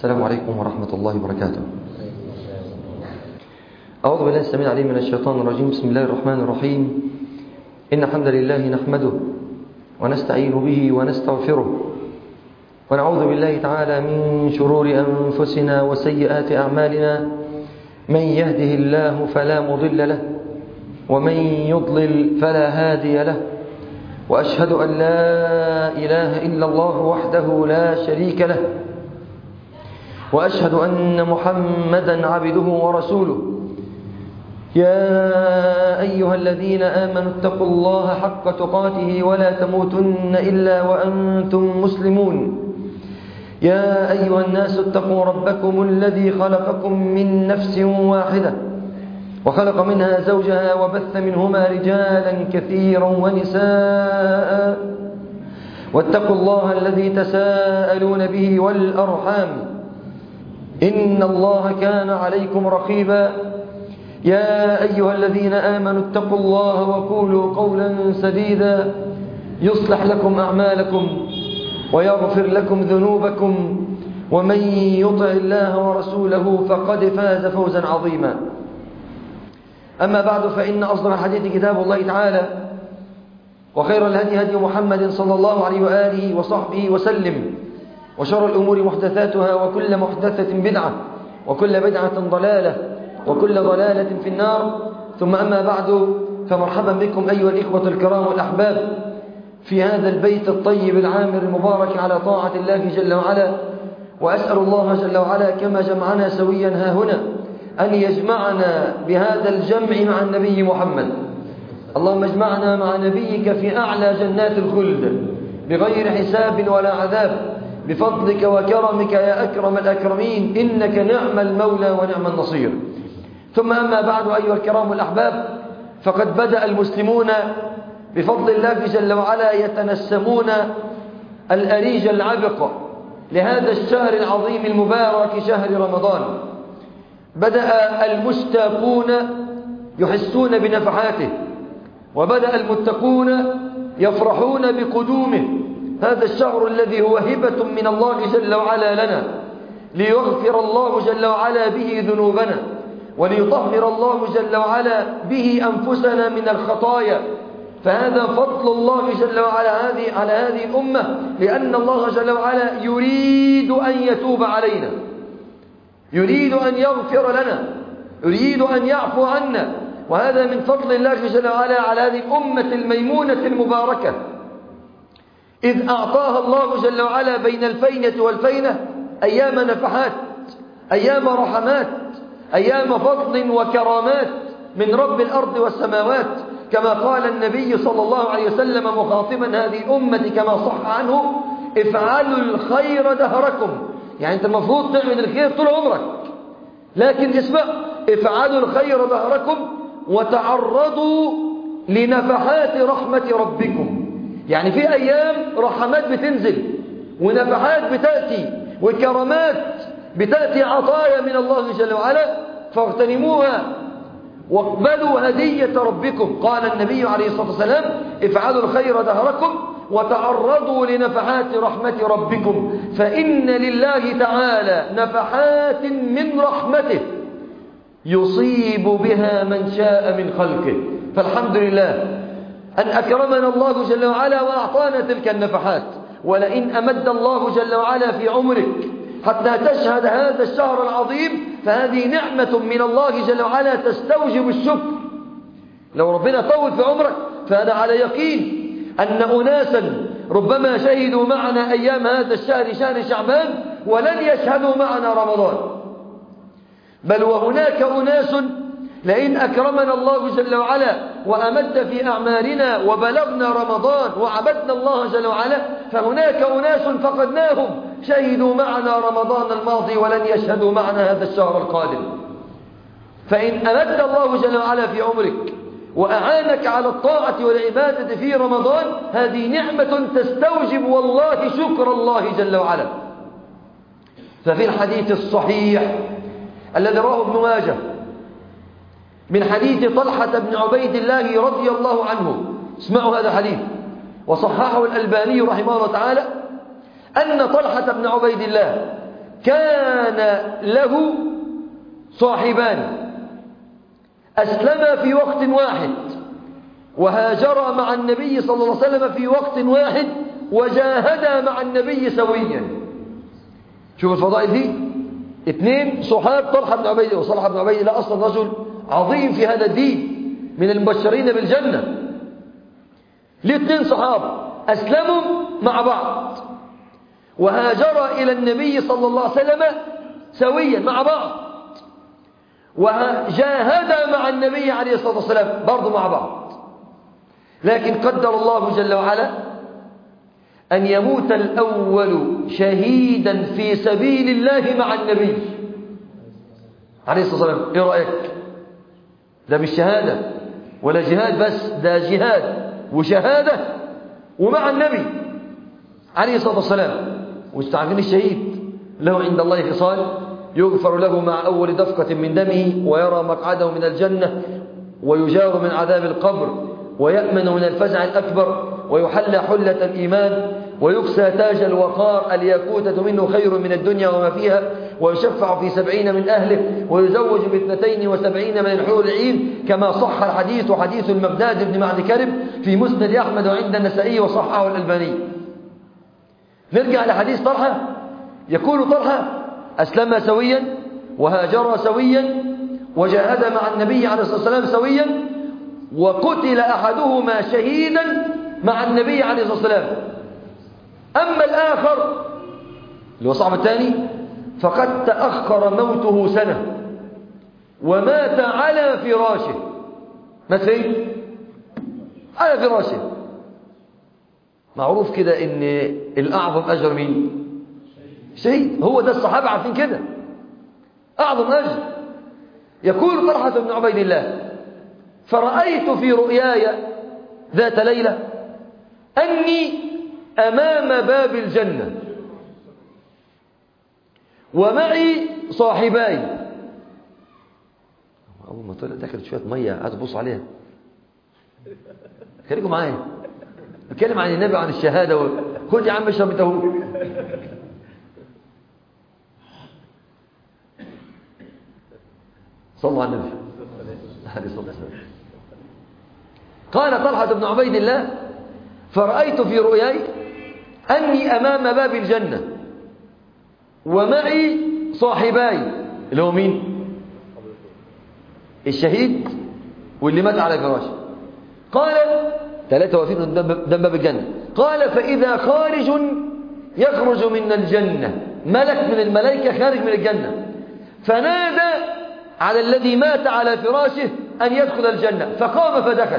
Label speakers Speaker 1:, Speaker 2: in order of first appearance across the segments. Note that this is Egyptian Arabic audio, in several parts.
Speaker 1: السلام عليكم ورحمة الله وبركاته أعوذ بالله السميع العليم من الشيطان الرجيم بسم الله الرحمن الرحيم إن الحمد لله نحمده ونستعين به ونستغفره ونعوذ بالله تعالى من شرور أنفسنا وسيئات أعمالنا من يهده الله فلا مضل له ومن يضلل فلا هادي له وأشهد أن لا إله إلا الله وحده لا شريك له وأشهد أن محمدا عبده ورسوله يا أيها الذين آمنوا اتقوا الله حق تقاته ولا تموتن إلا وأنتم مسلمون يا أيها الناس اتقوا ربكم الذي خلقكم من نفس واحدة وخلق منها زوجها وبث منهما رجالا كثيرا ونساء واتقوا الله الذي تساءلون به والأرحام إن الله كان عليكم رقيبا يا أيها الذين آمنوا اتقوا الله وقولوا قولا سديدا يصلح لكم أعمالكم ويغفر لكم ذنوبكم ومن يطع الله ورسوله فقد فاز فوزا عظيما أما بعد فإن أصدق الحديث كتاب الله تعالى وخير الهدي هدي محمد صلى الله عليه وآله وصحبه وسلم وشر الأمور محدثاتها وكل محدثة بدعة وكل بدعة ضلالة وكل ضلالة في النار ثم أما بعد فمرحبا بكم أيها الإخوة الكرام والأحباب في هذا البيت الطيب العامر المبارك على طاعة الله جل وعلا وأسأل الله جل وعلا كما جمعنا سويا ها هنا أن يجمعنا بهذا الجمع مع النبي محمد اللهم اجمعنا مع نبيك في أعلى جنات الخلد بغير حساب ولا عذاب بفضلك وكرمك يا أكرم الأكرمين إنك نعم المولى ونعم النصير ثم أما بعد أيها الكرام الأحباب فقد بدأ المسلمون بفضل الله جل وعلا يتنسمون الأريج العبق لهذا الشهر العظيم المبارك شهر رمضان بدأ المشتاقون يحسون بنفحاته وبدأ المتقون يفرحون بقدومه هذا الشهر الذي هو هبة من الله جل وعلا لنا ليغفر الله جل وعلا به ذنوبنا وليطهر الله جل وعلا به أنفسنا من الخطايا فهذا فضل الله جل وعلا هذه على هذه الأمة لأن الله جل وعلا يريد أن يتوب علينا يريد أن يغفر لنا يريد أن يعفو عنا وهذا من فضل الله جل وعلا على هذه الأمة الميمونة المباركة إذ أعطاها الله جل وعلا بين الفينة والفينة أيام نفحات أيام رحمات أيام فضل وكرامات من رب الأرض والسماوات كما قال النبي صلى الله عليه وسلم مخاطبا هذه الأمة كما صح عنه افعلوا الخير دهركم يعني أنت المفروض تعمل الخير طول عمرك لكن اسمع افعلوا الخير دهركم وتعرضوا لنفحات رحمة ربكم يعني في أيام رحمات بتنزل ونفحات بتأتي وكرامات بتأتي عطايا من الله جل وعلا فاغتنموها واقبلوا هدية ربكم قال النبي عليه الصلاة والسلام افعلوا الخير دهركم وتعرضوا لنفحات رحمة ربكم فإن لله تعالى نفحات من رحمته يصيب بها من شاء من خلقه فالحمد لله أن أكرمنا الله جل وعلا وأعطانا تلك النفحات ولئن أمد الله جل وعلا في عمرك حتى تشهد هذا الشهر العظيم فهذه نعمة من الله جل وعلا تستوجب الشكر لو ربنا طول في عمرك فهذا على يقين أن أناسا ربما شهدوا معنا أيام هذا الشهر شهر شعبان ولن يشهدوا معنا رمضان بل وهناك أناس لئن أكرمنا الله جل وعلا وأمد في أعمالنا وبلغنا رمضان وعبدنا الله جل وعلا فهناك أناس فقدناهم شهدوا معنا رمضان الماضي ولن يشهدوا معنا هذا الشهر القادم فإن أمد الله جل وعلا في عمرك وأعانك على الطاعة والعبادة في رمضان هذه نعمة تستوجب والله شكر الله جل وعلا ففي الحديث الصحيح الذي رواه ابن ماجه من حديث طلحة بن عبيد الله رضي الله عنه اسمعوا هذا الحديث وصححه الألباني رحمه الله تعالى أن طلحة بن عبيد الله كان له صاحبان أسلما في وقت واحد وهاجرا مع النبي صلى الله عليه وسلم في وقت واحد وجاهدا مع النبي سويا شوف الفضائل دي اثنين صحاب طلحة بن عبيد وصلحة بن عبيد الله أصلا رجل عظيم في هذا الدين من المبشرين بالجنة ليه اثنين صحاب أسلموا مع بعض وهاجرا إلى النبي صلى الله عليه وسلم سويا مع بعض وجاهدا مع النبي عليه الصلاة والسلام برضو مع بعض لكن قدر الله جل وعلا أن يموت الأول شهيدا في سبيل الله مع النبي عليه الصلاة والسلام إيه رأيك ده مش شهادة ولا جهاد بس ده جهاد وشهادة ومع النبي عليه الصلاة والسلام واستعجل الشهيد له عند الله خصال يغفر له مع أول دفقة من دمه ويرى مقعده من الجنة ويجار من عذاب القبر ويأمن من الفزع الأكبر ويحلى حلة الإيمان ويكسى تاج الوقار الياقوتة منه خير من الدنيا وما فيها ويشفع في سبعين من أهله ويزوج باثنتين وسبعين من الحور العين كما صح الحديث حديث المقداد بن معد كرب في مسند أحمد وعند النسائي وصححه الألباني نرجع لحديث طلحة يقول طلحة أسلم سويا وهاجر سويا وجاهد مع النبي عليه الصلاة والسلام سويا وقتل أحدهما شهيدا مع النبي عليه الصلاة والسلام أما الآخر اللي هو صاحب الثاني فقد تأخر موته سنة ومات على فراشه مات فين؟ على فراشه معروف كده ان الأعظم أجر مين؟ شيء هو ده الصحابة عارفين كده أعظم أجر يقول طلحة بن عبيد الله فرأيت في رؤياي ذات ليلة أني أمام باب الجنة ومعي صاحباي أول ما طلع دخلت شوية مية قاعد تبص عليها خليكم معايا بتكلم عن النبي وعن الشهادة و... خد يا عم اشرب انت هو صلوا على النبي عليه الصلاة والسلام قال طلحة بن عبيد الله فرأيت في رؤياي أني أمام باب الجنة ومعي صاحباي اللي هو مين الشهيد واللي مات على فراشه قال ثلاثة واقفين قدام باب الجنة قال فإذا خارج يخرج من الجنة ملك من الملائكة خارج من الجنة فنادى على الذي مات على فراشه أن يدخل الجنة فقام فدخل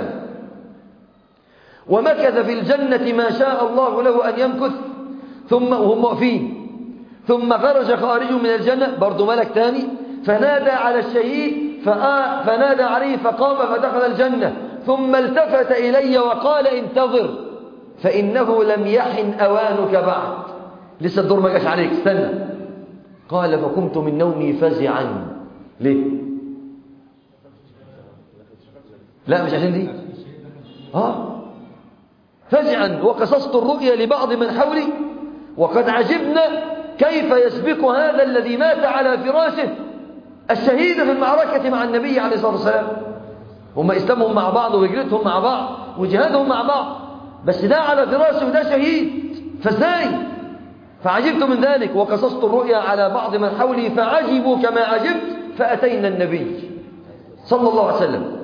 Speaker 1: ومكث في الجنة ما شاء الله له أن يمكث ثم وهم واقفين ثم خرج خارج من الجنة برضو ملك ثاني فنادى على الشهيد فنادى عليه فقام فدخل الجنة ثم التفت إلي وقال انتظر فإنه لم يحن أوانك بعد لسه الدور ما جاش عليك استنى قال فقمت من نومي فزعا ليه لا مش عشان دي اه فزعا وقصصت الرؤيا لبعض من حولي وقد عجبنا كيف يسبق هذا الذي مات على فراشه الشهيد في المعركة مع النبي عليه الصلاة والسلام هم إسلامهم مع بعض وهجرتهم مع بعض وجهادهم مع بعض بس ده على فراشه وده شهيد فازاي فعجبت من ذلك وقصصت الرؤيا على بعض من حولي فعجبوا كما عجبت فأتينا النبي صلى الله عليه وسلم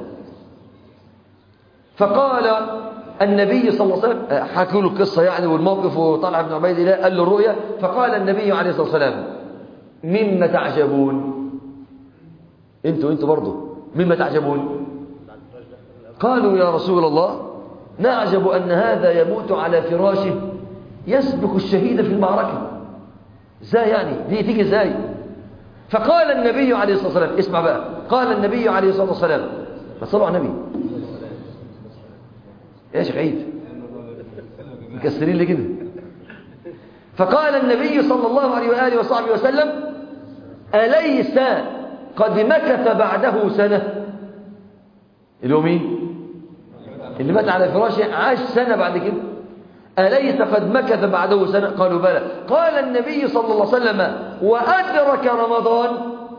Speaker 1: فقال النبي صلى الله عليه وسلم حكوا له القصة يعني والموقف وطلع ابن عبيد الله قال له الرؤيا فقال النبي عليه الصلاة والسلام مما تعجبون انتوا انتوا برضه مما تعجبون قالوا يا رسول الله نعجب أن هذا يموت على فراشه يسبق الشهيد في المعركة ازاي يعني دي تيجي ازاي فقال النبي عليه الصلاة والسلام اسمع بقى قال النبي عليه الصلاة والسلام فصلوا على النبي يا شيخ عيد مكسرين لي كده فقال النبي صلى الله عليه وآله وصحبه وسلم أليس قد مكث بعده سنة اللي هو مين اللي مات على فراشه عاش سنة بعد كده أليس قد مكث بعده سنة قالوا بلى قال النبي صلى الله عليه وسلم وأدرك رمضان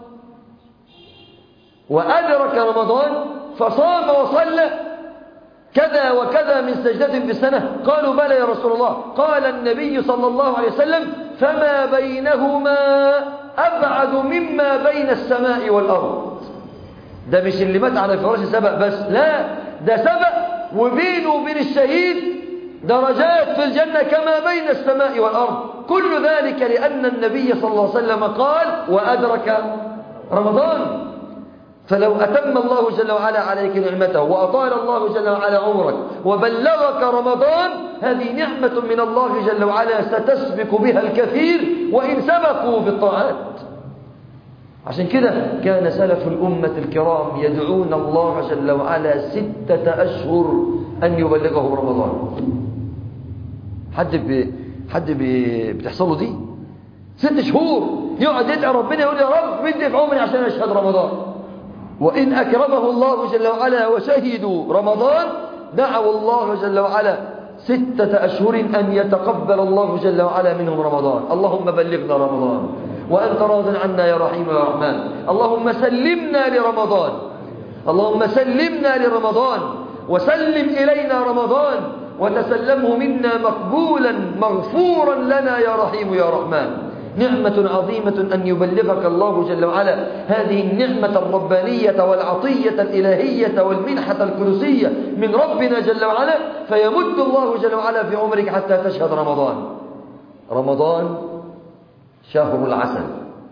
Speaker 1: وأدرك رمضان فصام وصلى كذا وكذا من سجدة في السنة قالوا بلى يا رسول الله قال النبي صلى الله عليه وسلم فما بينهما أبعد مما بين السماء والأرض ده مش اللي مات على فراش سبق بس لا ده سبق وبينه وبين الشهيد درجات في الجنة كما بين السماء والأرض كل ذلك لأن النبي صلى الله عليه وسلم قال وأدرك رمضان فلو أتم الله جل وعلا عليك نعمته وأطال الله جل وعلا عمرك وبلغك رمضان هذه نعمة من الله جل وعلا ستسبق بها الكثير وإن سبقوا بالطاعات عشان كده كان سلف الأمة الكرام يدعون الله جل وعلا ستة أشهر أن يبلغهم رمضان حد بي حد بي بتحصل له دي ست شهور يقعد يدعي ربنا يقول يا رب بدي في عمري عشان أشهد رمضان وإن أكرمه الله جل وعلا وشهدوا رمضان دعوا الله جل وعلا ستة أشهر أن يتقبل الله جل وعلا منهم رمضان اللهم بلغنا رمضان وأنت راض عنا يا رحيم يا رحمن اللهم سلمنا لرمضان اللهم سلمنا لرمضان وسلم إلينا رمضان وتسلمه منا مقبولا مغفورا لنا يا رحيم يا رحمن نعمة عظيمة أن يبلغك الله جل وعلا هذه النعمة الربانية والعطية الإلهية والمنحة الكرسية من ربنا جل وعلا فيمد الله جل وعلا في عمرك حتى تشهد رمضان رمضان شهر العسل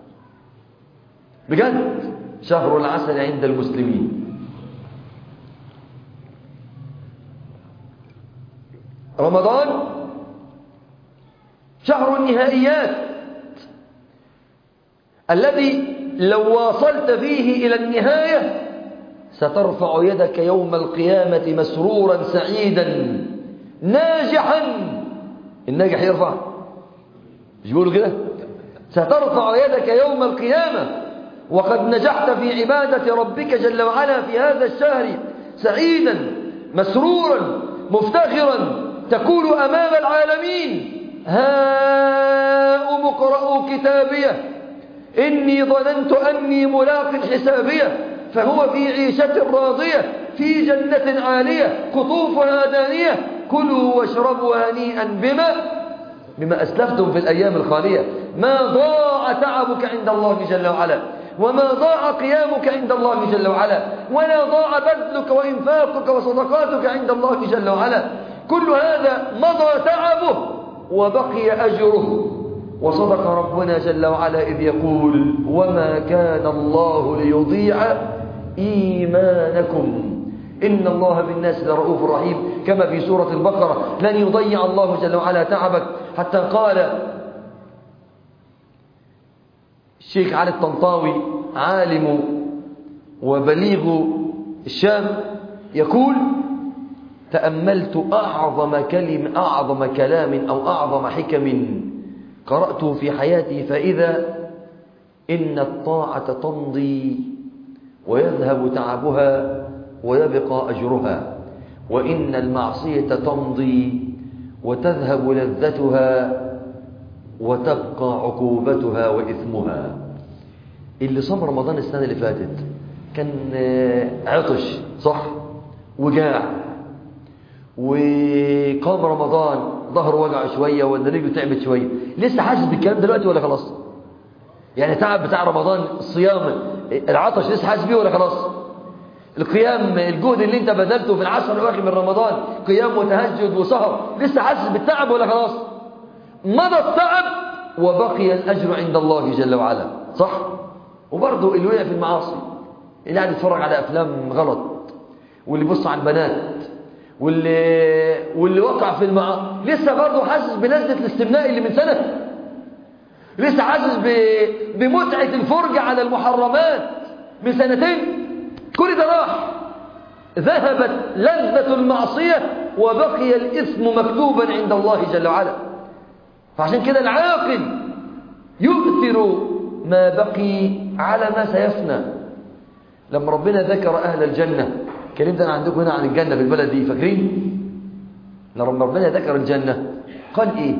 Speaker 1: بجد شهر العسل عند المسلمين رمضان شهر النهائيات الذي لو واصلت فيه إلى النهاية سترفع يدك يوم القيامة مسرورا سعيدا ناجحا الناجح يرفع مش بيقولوا كده سترفع يدك يوم القيامة وقد نجحت في عبادة ربك جل وعلا في هذا الشهر سعيدا مسرورا مفتخرا تقول أمام العالمين هاؤم اقرءوا كتابيه إني ظننت أني ملاق حسابيه فهو في عيشة راضية في جنة عالية قطوفها دانية كلوا واشربوا هنيئا بما بما أسلفتم في الأيام الخالية ما ضاع تعبك عند الله جل وعلا وما ضاع قيامك عند الله جل وعلا ولا ضاع بذلك وإنفاقك وصدقاتك عند الله جل وعلا كل هذا مضى تعبه وبقي أجره وصدق ربنا جل وعلا إذ يقول وما كان الله ليضيع إيمانكم إن الله بالناس لرؤوف رحيم كما في سورة البقرة لن يضيع الله جل وعلا تعبك حتى قال الشيخ علي الطنطاوي عالم وبليغ الشام يقول تأملت أعظم كلم أعظم كلام أو أعظم حكم قرأته في حياتي فإذا إن الطاعة تمضي ويذهب تعبها ويبقى أجرها وإن المعصية تمضي وتذهب لذتها وتبقى عقوبتها وإثمها اللي صام رمضان السنة اللي فاتت كان عطش صح وجاع وقام رمضان ظهره وجع شوية ولا رجله تعبت شوية لسه حاسس بالكلام دلوقتي ولا خلاص يعني تعب بتاع رمضان الصيام العطش لسه حاسس بيه ولا خلاص القيام الجهد اللي انت بذلته في العشر الاواخر من رمضان قيام وتهجد وسهر لسه حاسس بالتعب ولا خلاص مضى التعب وبقي الاجر عند الله جل وعلا صح وبرضه اللي وقع في المعاصي اللي قاعد يتفرج على افلام غلط واللي بص على البنات واللي واللي وقع في المعاصي لسه برضه حاسس بلذة الاستمناء اللي من سنة لسه حاسس ب... بمتعة الفرجة على المحرمات من سنتين كل ده راح ذهبت لذة المعصية وبقي الإثم مكتوبا عند الله جل وعلا فعشان كده العاقل يؤثر ما بقي على ما سيفنى لما ربنا ذكر أهل الجنة كلمت أنا عندكم هنا عن الجنة في البلد دي فاكرين لما ربنا ذكر الجنة قال إيه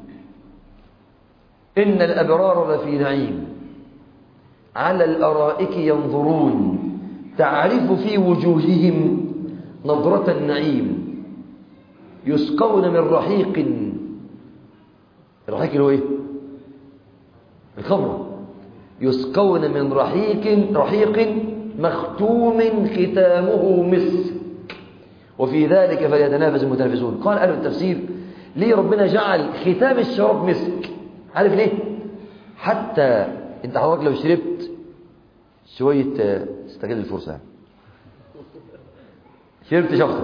Speaker 1: إن الأبرار لفي نعيم على الأرائك ينظرون تعرف في وجوههم نظرة النعيم يسقون من رحيق الرحيق اللي هو ايه الخمر يسقون من رحيق رحيق مختوم ختامه مسك وفي ذلك فليتنافس المتنافسون قال أهل التفسير ليه ربنا جعل ختام الشراب مسك عارف ليه حتى انت حضرتك لو شربت شوية استغل الفرصة شربت شخصا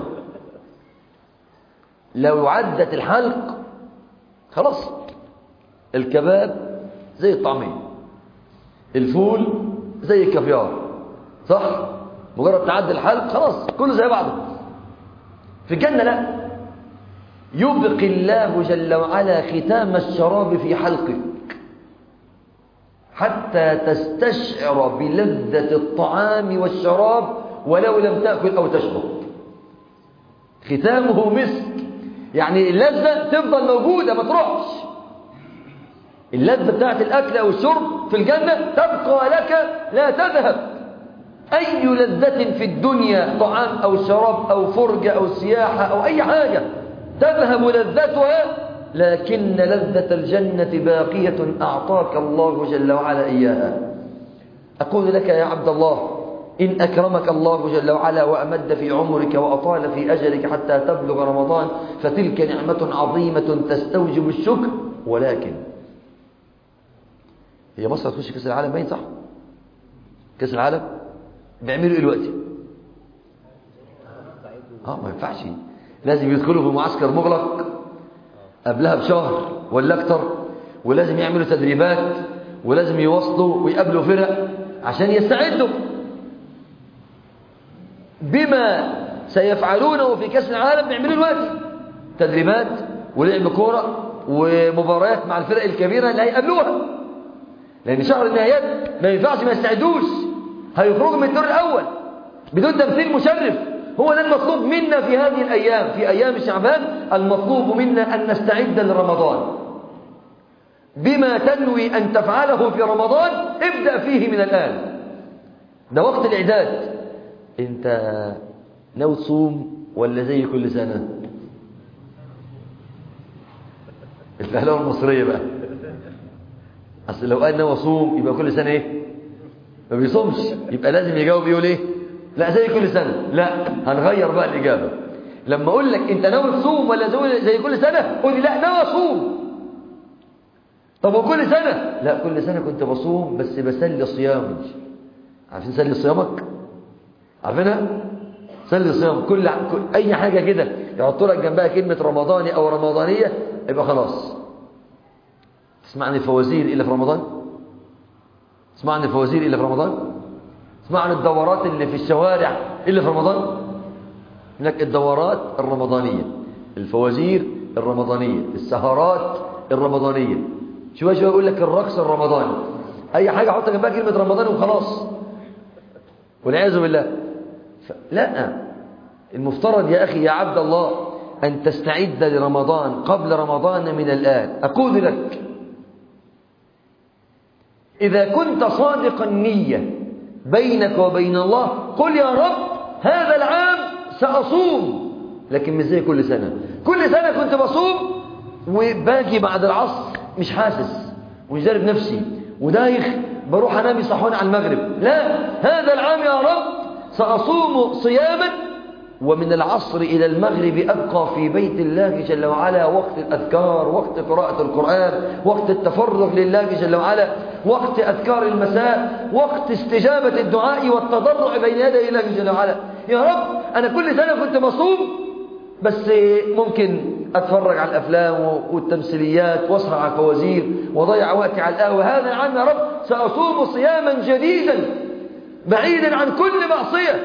Speaker 1: لو عدت الحلق خلاص الكباب زي الطعمية الفول زي الكافيار صح مجرد تعدي الحلق خلاص كله زي بعضه في الجنة لا يبقي الله جل وعلا ختام الشراب في حلقك حتى تستشعر بلذة الطعام والشراب ولو لم تأكل أو تشرب ختامه مسك يعني اللذة تفضل موجودة ما تروحش اللذة بتاعت الأكل أو الشرب في الجنة تبقى لك لا تذهب أي لذة في الدنيا طعام أو شراب أو فرجة أو سياحة أو أي حاجة تذهب لذتها لكن لذة الجنة باقية أعطاك الله جل وعلا إياها أقول لك يا عبد الله إن أكرمك الله جل وعلا وأمد في عمرك وأطال في أجلك حتى تبلغ رمضان فتلك نعمة عظيمة تستوجب الشكر ولكن هي مصر تخش كأس العالم باين صح كأس العالم بيعملوا ايه دلوقتي اه ما ينفعش لازم يدخلوا في معسكر مغلق قبلها بشهر ولا اكتر ولازم يعملوا تدريبات ولازم يواصلوا ويقابلوا فرق عشان يستعدوا بما سيفعلونه في كأس العالم بيعملوا دلوقتي تدريبات ولعب كورة ومباريات مع الفرق الكبيرة اللي هيقابلوها لأن شهر النهايات ما ينفعش ما يستعدوش هيخرجوا من الدور الأول بدون تمثيل مشرف هو ده المطلوب منا في هذه الأيام في أيام شعبان المطلوب منا أن نستعد لرمضان بما تنوي أن تفعله في رمضان ابدأ فيه من الآن ده وقت الإعداد أنت ناوي تصوم ولا زي كل سنة الفهلوة المصرية بقى أصل لو قال ناوي أصوم يبقى كل سنة إيه ما بيصومش يبقى لازم يجاوب يقول ايه لا زي كل سنة لا هنغير بقى الإجابة لما أقول لك أنت ناوي تصوم ولا زي, زي كل سنة قول لي لا ناوي أصوم طب وكل سنة لا كل سنة كنت بصوم بس بسلي صيامي عارفين سلي صيامك عارفينها سلي صيام كل أي حاجة كده يحطوا لك جنبها كلمة رمضاني أو رمضانية يبقى خلاص تسمعني الفوازير إلا في رمضان تسمع عن الفوازير إلا في رمضان تسمع عن الدورات اللي في الشوارع إلا في رمضان هناك الدورات الرمضانية الفوازير الرمضانية السهرات الرمضانية شوية شوية يقول لك الرقص الرمضاني أي حاجة حط جنبها كلمة رمضان وخلاص والعياذ بالله ف... لا المفترض يا أخي يا عبد الله أن تستعد لرمضان قبل رمضان من الآن أقول لك إذا كنت صادق النية بينك وبين الله قل يا رب هذا العام سأصوم لكن مش زي كل سنة كل سنة كنت بصوم وباجي بعد العصر مش حاسس ومش دارب نفسي ودايخ بروح أنام يصحوني على المغرب لا هذا العام يا رب سأصوم صياما ومن العصر إلى المغرب أبقى في بيت الله جل وعلا وقت الأذكار وقت قراءة القرآن وقت التفرغ لله جل وعلا وقت أذكار المساء وقت استجابة الدعاء والتضرع بين يدي الله جل وعلا يا رب أنا كل سنة كنت مصوم بس ممكن أتفرج على الأفلام والتمثيليات وأسهر على الفوازير وضيع وقتي على القهوة هذا العام يا رب سأصوم صياما جديدا بعيدا عن كل معصية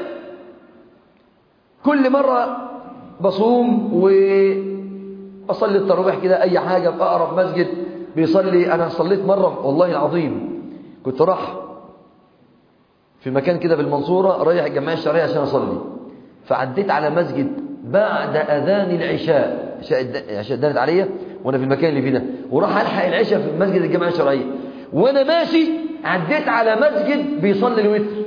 Speaker 1: كل مرة بصوم وأصلي التراويح كده أي حاجة في أقرب مسجد بيصلي أنا صليت مرة والله العظيم كنت راح في مكان كده في المنصورة رايح الجمعية الشرعية عشان أصلي فعديت على مسجد بعد أذان العشاء عشاء دانت عليا وانا في المكان اللي فيه ده وراح الحق العشاء في مسجد الجامعه الشرعيه وانا ماشي عديت على مسجد بيصلي الوتر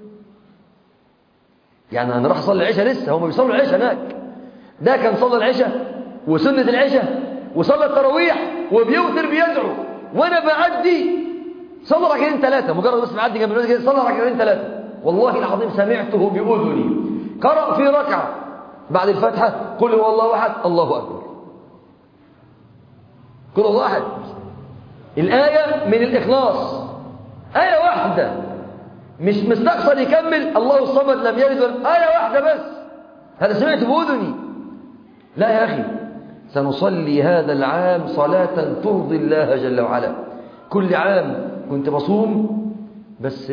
Speaker 1: يعني انا راح اصلي العشاء لسه هم بيصلوا العشاء هناك ده كان صلى العشاء وسنه العشاء وصلى التراويح وبيوتر بيدعو وانا بعدي صلى ركعتين ثلاثه مجرد بس بعدي جنب المسجد صلى ركعتين ثلاثه والله العظيم سمعته باذني قرأ في ركعه بعد الفاتحه قل هو الله احد الله اكبر قل الله احد الايه من الاخلاص ايه واحده مش مستقصد يكمل الله الصمد لم يلد ولم آية واحدة بس هذا سمعت بأذني لا يا أخي سنصلي هذا العام صلاة ترضي الله جل وعلا كل عام كنت بصوم بس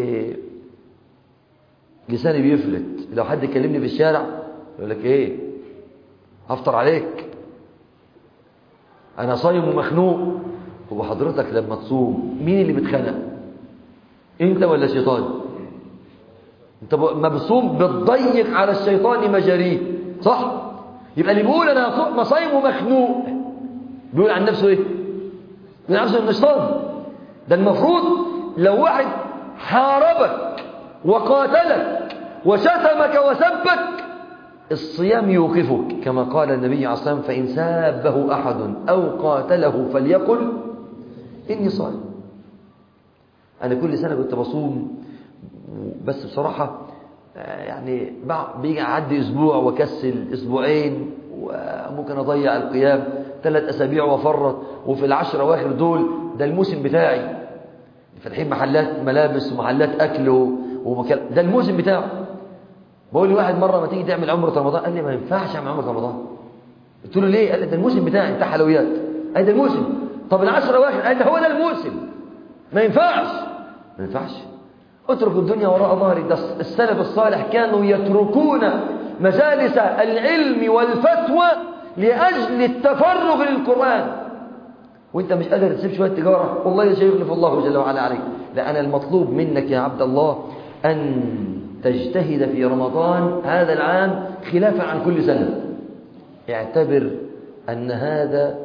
Speaker 1: لساني بيفلت لو حد كلمني في الشارع يقول لك ايه هفطر عليك انا صايم ومخنوق هو حضرتك لما تصوم مين اللي بيتخنق انت ولا الشيطان انت ما بتصوم بتضيق على الشيطان مجاريه صح يبقى اللي بيقول انا مصايم ومخنوق بيقول عن نفسه ايه بيقول عن نفسه انه شيطان ده المفروض لو واحد حاربك وقاتلك وشتمك وسبك الصيام يوقفك كما قال النبي عليه الصلاه والسلام فان سابه احد او قاتله فليقل اني صائم أنا كل سنة كنت بصوم بس بصراحة يعني بيجي أعدي أسبوع وأكسل أسبوعين وممكن أضيع القيام ثلاث أسابيع وأفرط وفي العشرة أواخر دول ده الموسم بتاعي فاتحين محلات ملابس ومحلات أكل ومكان ده الموسم بتاعه بقول لواحد مرة ما تيجي تعمل عمرة رمضان قال لي ما ينفعش أعمل عمرة رمضان قلت له ليه؟ قال لي ده الموسم بتاعي بتاع حلويات قال ده الموسم طب العشرة أواخر قال ده هو ده الموسم ما ينفعش ما ينفعش اترك الدنيا وراء ظهري ده السلف الصالح كانوا يتركون مجالس العلم والفتوى لأجل التفرغ للقرآن وانت مش قادر تسيب شوية تجارة والله سيخلف الله جل وعلا عليك لا أنا المطلوب منك يا عبد الله أن تجتهد في رمضان هذا العام خلافا عن كل سنة اعتبر أن هذا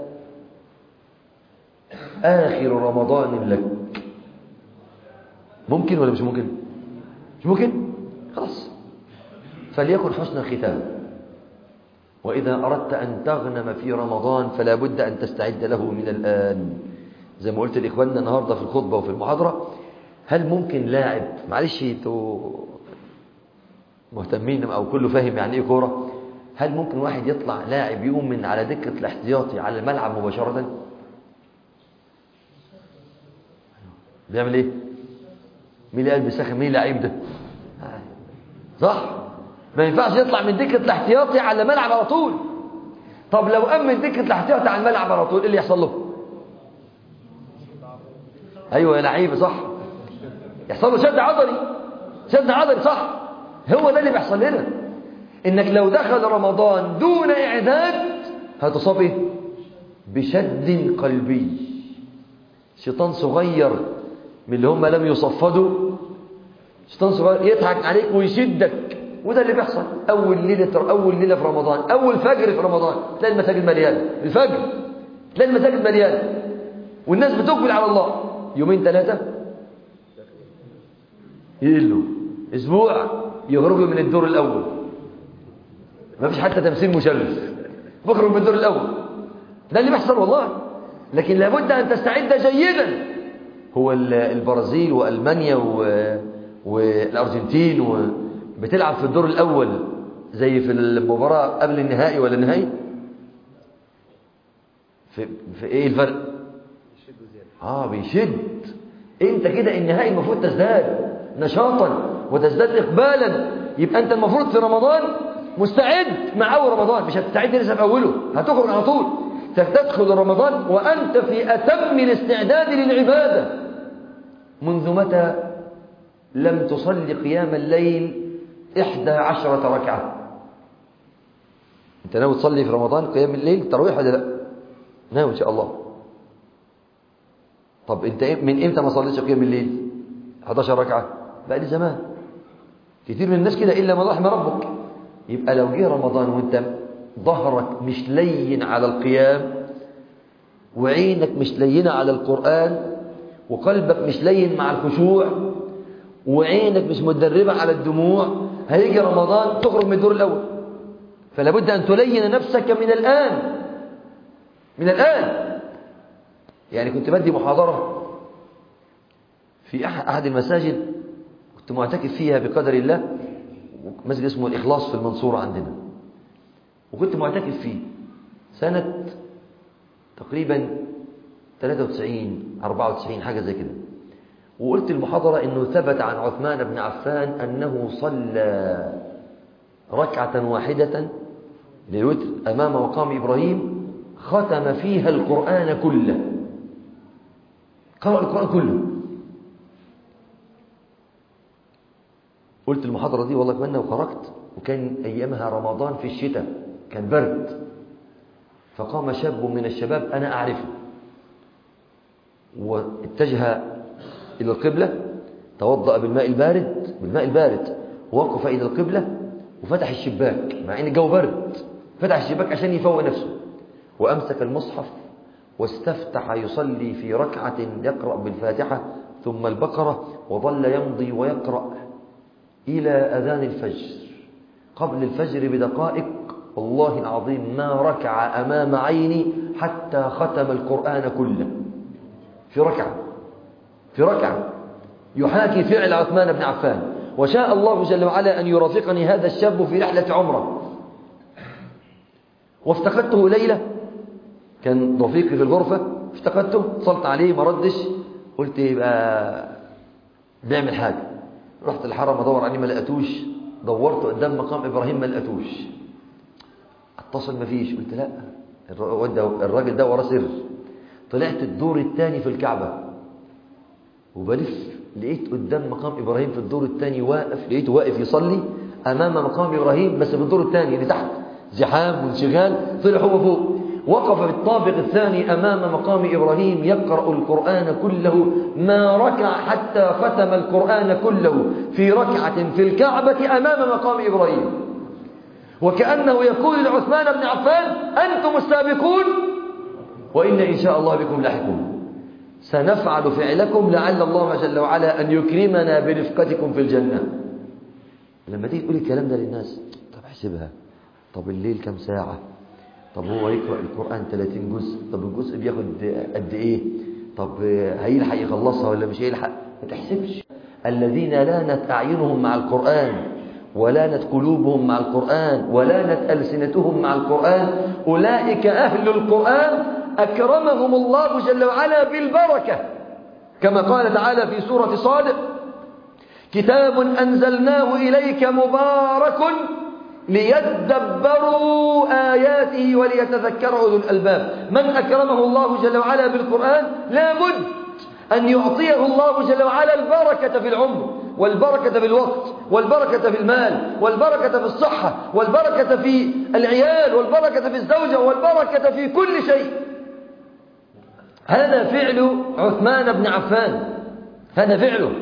Speaker 1: آخر رمضان لك ممكن ولا مش ممكن مش ممكن خلاص فليكن حسن الختام وإذا أردت أن تغنم في رمضان فلا بد أن تستعد له من الآن زي ما قلت لإخواننا النهاردة في الخطبة وفي المحاضرة هل ممكن لاعب معلش انتوا مهتمين أو كله فاهم يعني إيه كورة هل ممكن واحد يطلع لاعب يقوم من على دكة الاحتياطي على الملعب مباشرة بيعمل ايه مين اللي قال بيسخن مين اللعيب ده صح ما ينفعش يطلع من دكه الاحتياطي على الملعب على طول طب لو قام من دكه الاحتياطي على الملعب على طول ايه اللي يحصل له ايوه يا لعيب صح يحصل له شد عضلي شد عضلي صح هو ده اللي بيحصل لنا انك لو دخل رمضان دون اعداد هتصاب ايه بشد قلبي شيطان صغير من اللي هم لم يصفدوا شيطان صغير يضحك عليك ويشدك وده اللي بيحصل اول ليله اول ليله في رمضان اول فجر في رمضان تلاقي المساجد مليانه الفجر تلاقي المساجد مليانه والناس بتقبل على الله يومين ثلاثه يقلوا اسبوع يخرجوا من الدور الاول ما فيش حتى تمثيل مشرف بخرج من الدور الاول ده اللي بيحصل والله لكن لابد ان تستعد جيدا هو البرازيل والمانيا والارجنتين و... بتلعب في الدور الاول زي في المباراه قبل النهائي ولا النهائي في, في ايه الفرق اه بيشد انت كده النهائي المفروض تزداد نشاطا وتزداد اقبالا يبقى انت المفروض في رمضان مستعد مع اول رمضان مش هتستعد لسه في اوله هتخرج على طول تدخل رمضان وانت في اتم الاستعداد للعباده منذ متى لم تصلي قيام الليل إحدى عشرة ركعة أنت ناوي تصلي في رمضان قيام الليل ترويح ولا لا ناوي إن شاء الله طب أنت من إمتى ما صليتش قيام الليل 11 ركعة بقى لي زمان كتير من الناس كده إلا ما رحم ربك يبقى لو جه رمضان وأنت ظهرك مش لين على القيام وعينك مش لينة على القرآن وقلبك مش لين مع الخشوع وعينك مش متدربة على الدموع هيجي رمضان تخرج من الدور الأول فلا بد أن تلين نفسك من الآن من الآن يعني كنت بدي محاضرة في أحد المساجد كنت معتكف فيها بقدر الله مسجد اسمه الإخلاص في المنصورة عندنا وكنت معتكف فيه سنة تقريبا 93 94 حاجة زي كده وقلت المحاضرة انه ثبت عن عثمان بن عفان انه صلى ركعة واحدة للوتر امام مقام ابراهيم ختم فيها القرآن كله قرأ القرآن كله قلت المحاضرة دي والله كمان وخرجت وكان أيامها رمضان في الشتاء كان برد فقام شاب من الشباب أنا أعرفه واتجه إلى القبلة توضأ بالماء البارد بالماء البارد ووقف إلى القبلة وفتح الشباك مع إن الجو برد فتح الشباك عشان يفوق نفسه وأمسك المصحف واستفتح يصلي في ركعة يقرأ بالفاتحة ثم البقرة وظل يمضي ويقرأ إلى أذان الفجر قبل الفجر بدقائق والله العظيم ما ركع أمام عيني حتى ختم القرآن كله في ركعة في ركعة يحاكي فعل عثمان بن عفان وشاء الله جل وعلا أن يرافقني هذا الشاب في رحلة عمره وافتقدته ليلة كان رفيقي في الغرفة افتقدته اتصلت عليه ما ردش قلت يبقى بيعمل حاجة رحت الحرم ادور عليه ما لقيتوش دورت قدام مقام ابراهيم ما لقيتوش اتصل ما فيش قلت لا الراجل ده وراه سر طلعت الدور الثاني في الكعبة وبلف لقيت قدام مقام إبراهيم في الدور الثاني واقف لقيته واقف يصلي أمام مقام إبراهيم بس في الدور الثاني اللي تحت زحام وانشغال طلع هو فوق وقف في الطابق الثاني أمام مقام إبراهيم يقرأ القرآن كله ما ركع حتى ختم القرآن كله في ركعة في الكعبة أمام مقام إبراهيم وكأنه يقول لعثمان بن عفان أنتم السابقون وإن إن شاء الله بكم لاحقون سنفعل فعلكم لعل الله جل وعلا أن يكرمنا برفقتكم في الجنة لما تيجي تقول الكلام ده للناس طب احسبها طب الليل كم ساعة طب هو يقرأ القرآن 30 جزء طب الجزء بياخد قد ايه طب هيلحق يخلصها ولا مش هيلحق ما تحسبش الذين لانت أعينهم مع القرآن ولانت قلوبهم مع القرآن ولانت ألسنتهم مع القرآن أولئك أهل القرآن أكرمهم الله جل وعلا بالبركة كما قال تعالى في سورة صادق كتاب أنزلناه إليك مبارك ليدبروا آياته وليتذكر أولو الألباب من أكرمه الله جل وعلا بالقرآن لا بد أن يعطيه الله جل وعلا البركة في العمر والبركة في الوقت والبركة في المال والبركة في الصحة والبركة في العيال والبركة في الزوجة والبركة في كل شيء هذا فعل عثمان بن عفان هذا فعله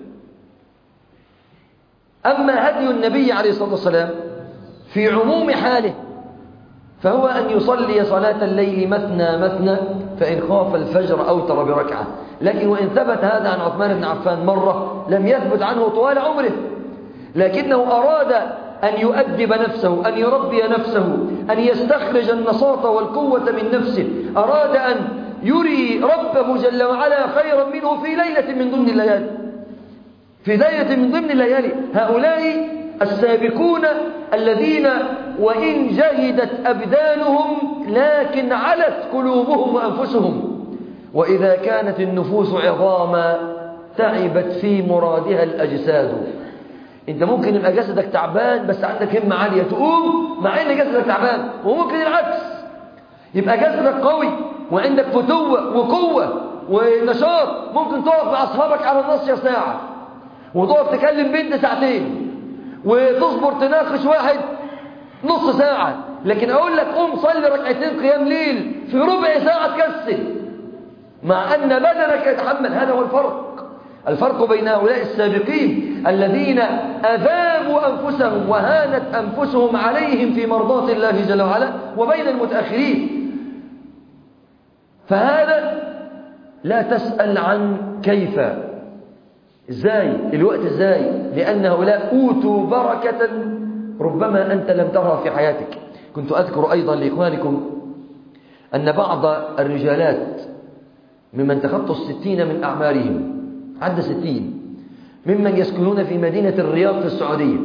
Speaker 1: أما هدي النبي عليه الصلاة والسلام في عموم حاله فهو أن يصلي صلاة الليل مثنى مثنى فإن خاف الفجر أوتر بركعة لكن وإن ثبت هذا عن عثمان بن عفان مرة لم يثبت عنه طوال عمره لكنه أراد أن يؤدب نفسه أن يربي نفسه أن يستخرج النشاط والقوة من نفسه أراد أن يري ربه جل وعلا خيرا منه في ليلة من ضمن الليالي في ليلة من ضمن الليالي هؤلاء السابقون الذين وإن جهدت أبدانهم لكن علت قلوبهم وأنفسهم وإذا كانت النفوس عظاما تعبت في مرادها الأجساد انت ممكن يبقى جسدك تعبان بس عندك همة عالية تقوم مع ان جسدك تعبان وممكن العكس يبقى جسدك قوي وعندك فتوة وقوة ونشاط ممكن تقف مع أصحابك على النص ساعة وتقف تكلم بنت ساعتين وتصبر تناقش واحد نص ساعة لكن أقول لك قوم صلي ركعتين قيام ليل في ربع ساعة تكسل مع أن بدنك يتحمل هذا هو الفرق الفرق بين هؤلاء السابقين الذين أذابوا أنفسهم وهانت أنفسهم عليهم في مرضاة الله جل وعلا وبين المتأخرين فهذا لا تسأل عن كيف ازاي الوقت ازاي لأن هؤلاء أوتوا بركة ربما أنت لم ترها في حياتك كنت أذكر أيضا لإخوانكم أن بعض الرجالات ممن تخطوا الستين من أعمارهم عد ستين ممن يسكنون في مدينة الرياض في السعودية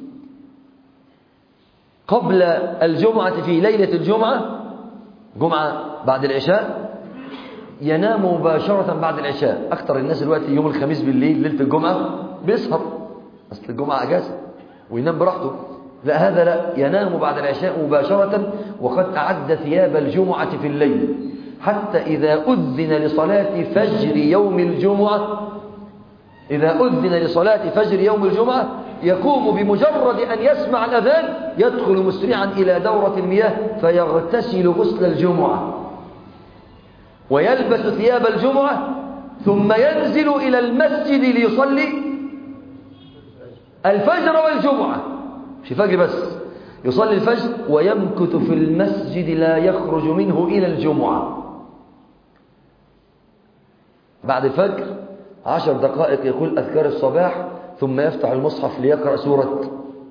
Speaker 1: قبل الجمعة في ليلة الجمعة جمعة بعد العشاء ينام مباشرة بعد العشاء أكثر الناس دلوقتي يوم الخميس بالليل ليلة الجمعة بيسهر أصل الجمعة أجازة وينام براحته لا هذا لا ينام بعد العشاء مباشرة وقد أعد ثياب الجمعة في الليل حتى إذا أذن لصلاة فجر يوم الجمعة إذا أذن لصلاة فجر يوم الجمعة يقوم بمجرد أن يسمع الأذان يدخل مسرعا إلى دورة المياه فيغتسل غسل الجمعة ويلبس ثياب الجمعة ثم ينزل إلى المسجد ليصلي الفجر والجمعة مش الفجر بس يصلي الفجر ويمكث في المسجد لا يخرج منه إلى الجمعة بعد الفجر عشر دقائق يقول أذكار الصباح ثم يفتح المصحف ليقرأ سورة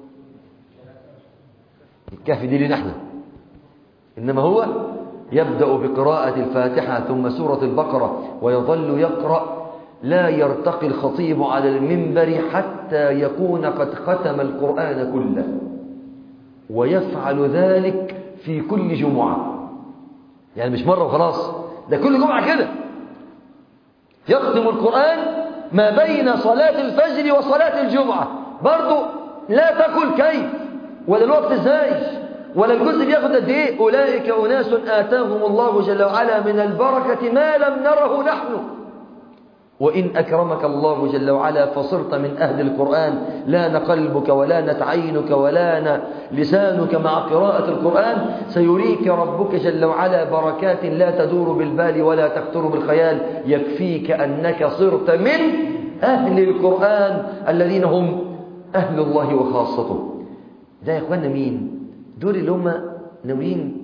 Speaker 1: الكهف دي لنا احنا إنما هو يبدأ بقراءة الفاتحة ثم سورة البقرة ويظل يقرأ لا يرتقي الخطيب على المنبر حتى يكون قد ختم القرآن كله ويفعل ذلك في كل جمعة يعني مش مرة وخلاص ده كل جمعة كده يختم القرآن ما بين صلاة الفجر وصلاة الجمعة برضو لا تقل كيف ولا الوقت ازاي ولا الجزء بياخد قد ايه اولئك اناس اتاهم الله جل وعلا من البركه ما لم نره نحن وان اكرمك الله جل وعلا فصرت من اهل القران لان قلبك ولانت عينك ولان لسانك مع قراءه القران سيريك ربك جل وعلا بركات لا تدور بالبال ولا تخطر بالخيال يكفيك انك صرت من اهل القران الذين هم اهل الله وخاصته ده يا اخوانا مين دول اللي هم ناويين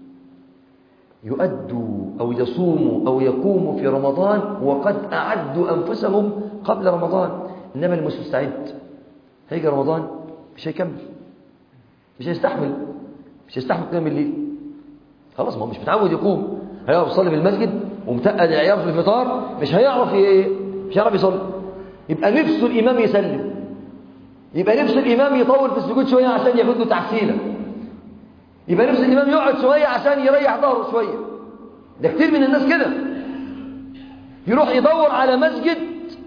Speaker 1: يؤدوا أو يصوموا أو يقوموا في رمضان وقد أعدوا أنفسهم قبل رمضان إنما المستعد هيجي رمضان مش هيكمل مش هيستحمل مش هيستحمل قيام الليل خلاص ما هو مش متعود يقوم هيقف يصلي في المسجد ومتقد العيال في الفطار مش هيعرف ي... مش هيعرف يصلي يبقى نفسه الإمام يسلم يبقى نفسه الإمام يطول في السجود شوية عشان ياخد له تحسينه يبقى نفس الإمام يقعد شوية عشان يريح ظهره شوية ده كتير من الناس كده يروح يدور على مسجد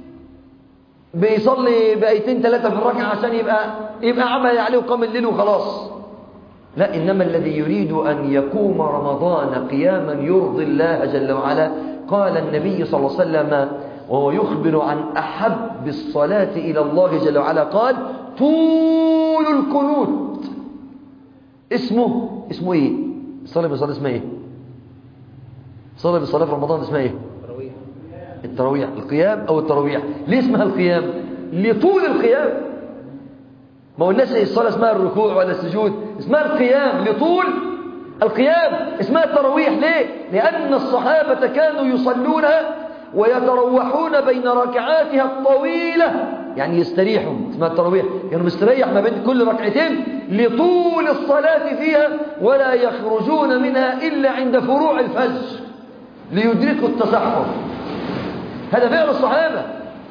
Speaker 1: بيصلي بآيتين ثلاثة في الركعة عشان يبقى يبقى عمل عليه وقام الليل وخلاص لا إنما الذي يريد أن يقوم رمضان قياما يرضي الله جل وعلا قال النبي صلى الله عليه وسلم وهو يخبر عن أحب الصلاة إلى الله جل وعلا قال طول القنوت اسمه اسمه ايه الصلاة بالصلاة اسمها ايه الصلاة بالصلاة في رمضان اسمها ايه
Speaker 2: تراويح
Speaker 1: التراويح القيام او التراويح ليه اسمها القيام لطول القيام ما قلناش الصلاة اسمها الركوع ولا السجود اسمها القيام لطول القيام اسمها التراويح ليه لأن الصحابة كانوا يصلونها ويتروحون بين ركعاتها الطويلة يعني يستريحوا اسمها التراويح يعني مستريح ما بين كل ركعتين لطول الصلاة فيها ولا يخرجون منها إلا عند فروع الفجر ليدركوا التسحر هذا فعل الصحابة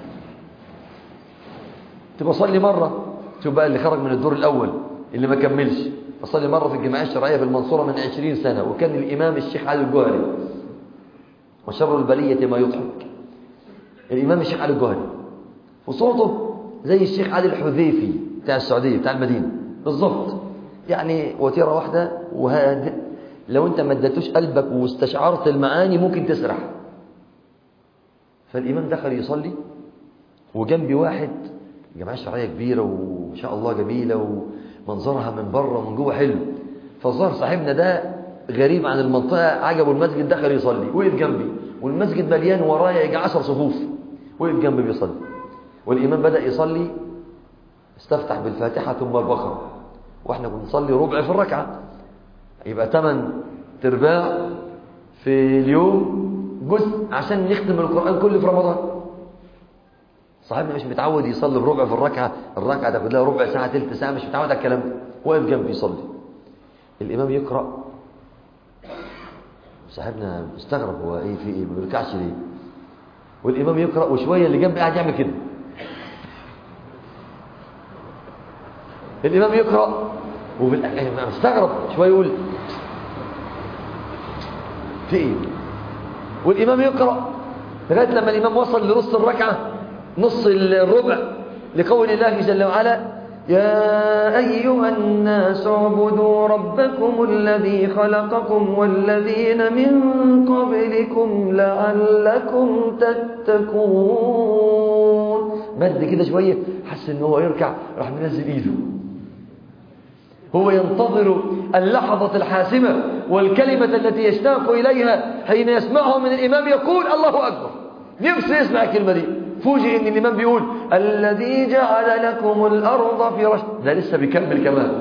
Speaker 1: تبقى صلي مرة شوف بقى اللي خرج من الدور الأول اللي ما كملش أصلي مرة في الجمعية الشرعية في المنصورة من عشرين سنة وكان الإمام الشيخ علي الجوهري وشر البلية ما يضحك الإمام الشيخ علي الجوهري وصوته زي الشيخ علي الحذيفي بتاع السعودية بتاع المدينة بالظبط يعني وتيرة واحدة وهاد لو انت ما اديتوش قلبك واستشعرت المعاني ممكن تسرح فالإمام دخل يصلي وجنبي واحد جماعة شرعية كبيرة وإن شاء الله جميلة ومنظرها من بره ومن جوه حلو فالظاهر صاحبنا ده غريب عن المنطقة عجبه المسجد دخل يصلي وقف جنبي والمسجد مليان ورايا يجي عشر صفوف وقف جنبي بيصلي والإمام بدأ يصلي استفتح بالفاتحة ثم البقرة واحنا بنصلي ربع في الركعة يبقى ثمان ترباع في في اليوم جزء عشان نختم القرآن كله في رمضان صاحبنا مش متعود يصلي بربع في الركعة الركعة تاخد لها ربع ساعة تلت ساعة مش متعود على الكلام ده واقف جنبي يصلي الإمام يقرأ صاحبنا مستغرب هو ايه في ايه ما بيركعش ليه والإمام يقرأ وشوية اللي جنبي قاعد يعمل كده الإمام يقرأ وبالأكل مستغرب شوية يقول في ايه والإمام يقرأ لغاية لما الإمام وصل لنص الركعة نص الربع لقول الله جل وعلا يا أيها الناس اعبدوا ربكم الذي خلقكم والذين من قبلكم لعلكم تتقون مد كده شوية حس ان هو يركع راح منزل ايده هو ينتظر اللحظة الحاسمة والكلمة التي يشتاق إليها حين يسمعها من الإمام يقول الله أكبر نفسه يسمع الكلمة دي فوجئ ان الإمام بيقول الذي جعل لكم الأرض فراشا ده لسه بيكمل كمان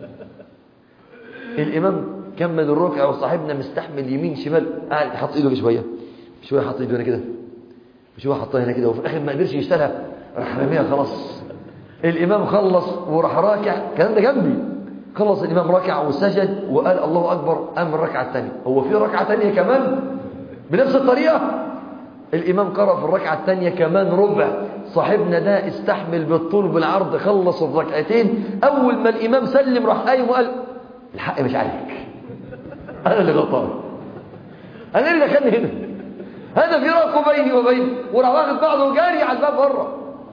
Speaker 1: الإمام كمل الركعة وصاحبنا مستحمل يمين شمال قاعد حط ايده شوية شوية حط ايده هنا كده شوية حطها هنا كده وفي الآخر ما قدرش يشتغل راح رميها خلاص الإمام خلص وراح راكع الكلام ده جنبي خلص الإمام ركع وسجد وقال الله أكبر قام الركعة الثانية هو في ركعة ثانية كمان بنفس الطريقة الإمام قرأ في الركعة الثانية كمان ربع صاحبنا ده استحمل بالطول بالعرض خلص الركعتين أول ما الإمام سلم راح قايم وقال الحق مش عليك أنا اللي غلطان أنا اللي دخلني هنا هذا فراق بيني وبينه وراح واخد بعضه وجاري على الباب بره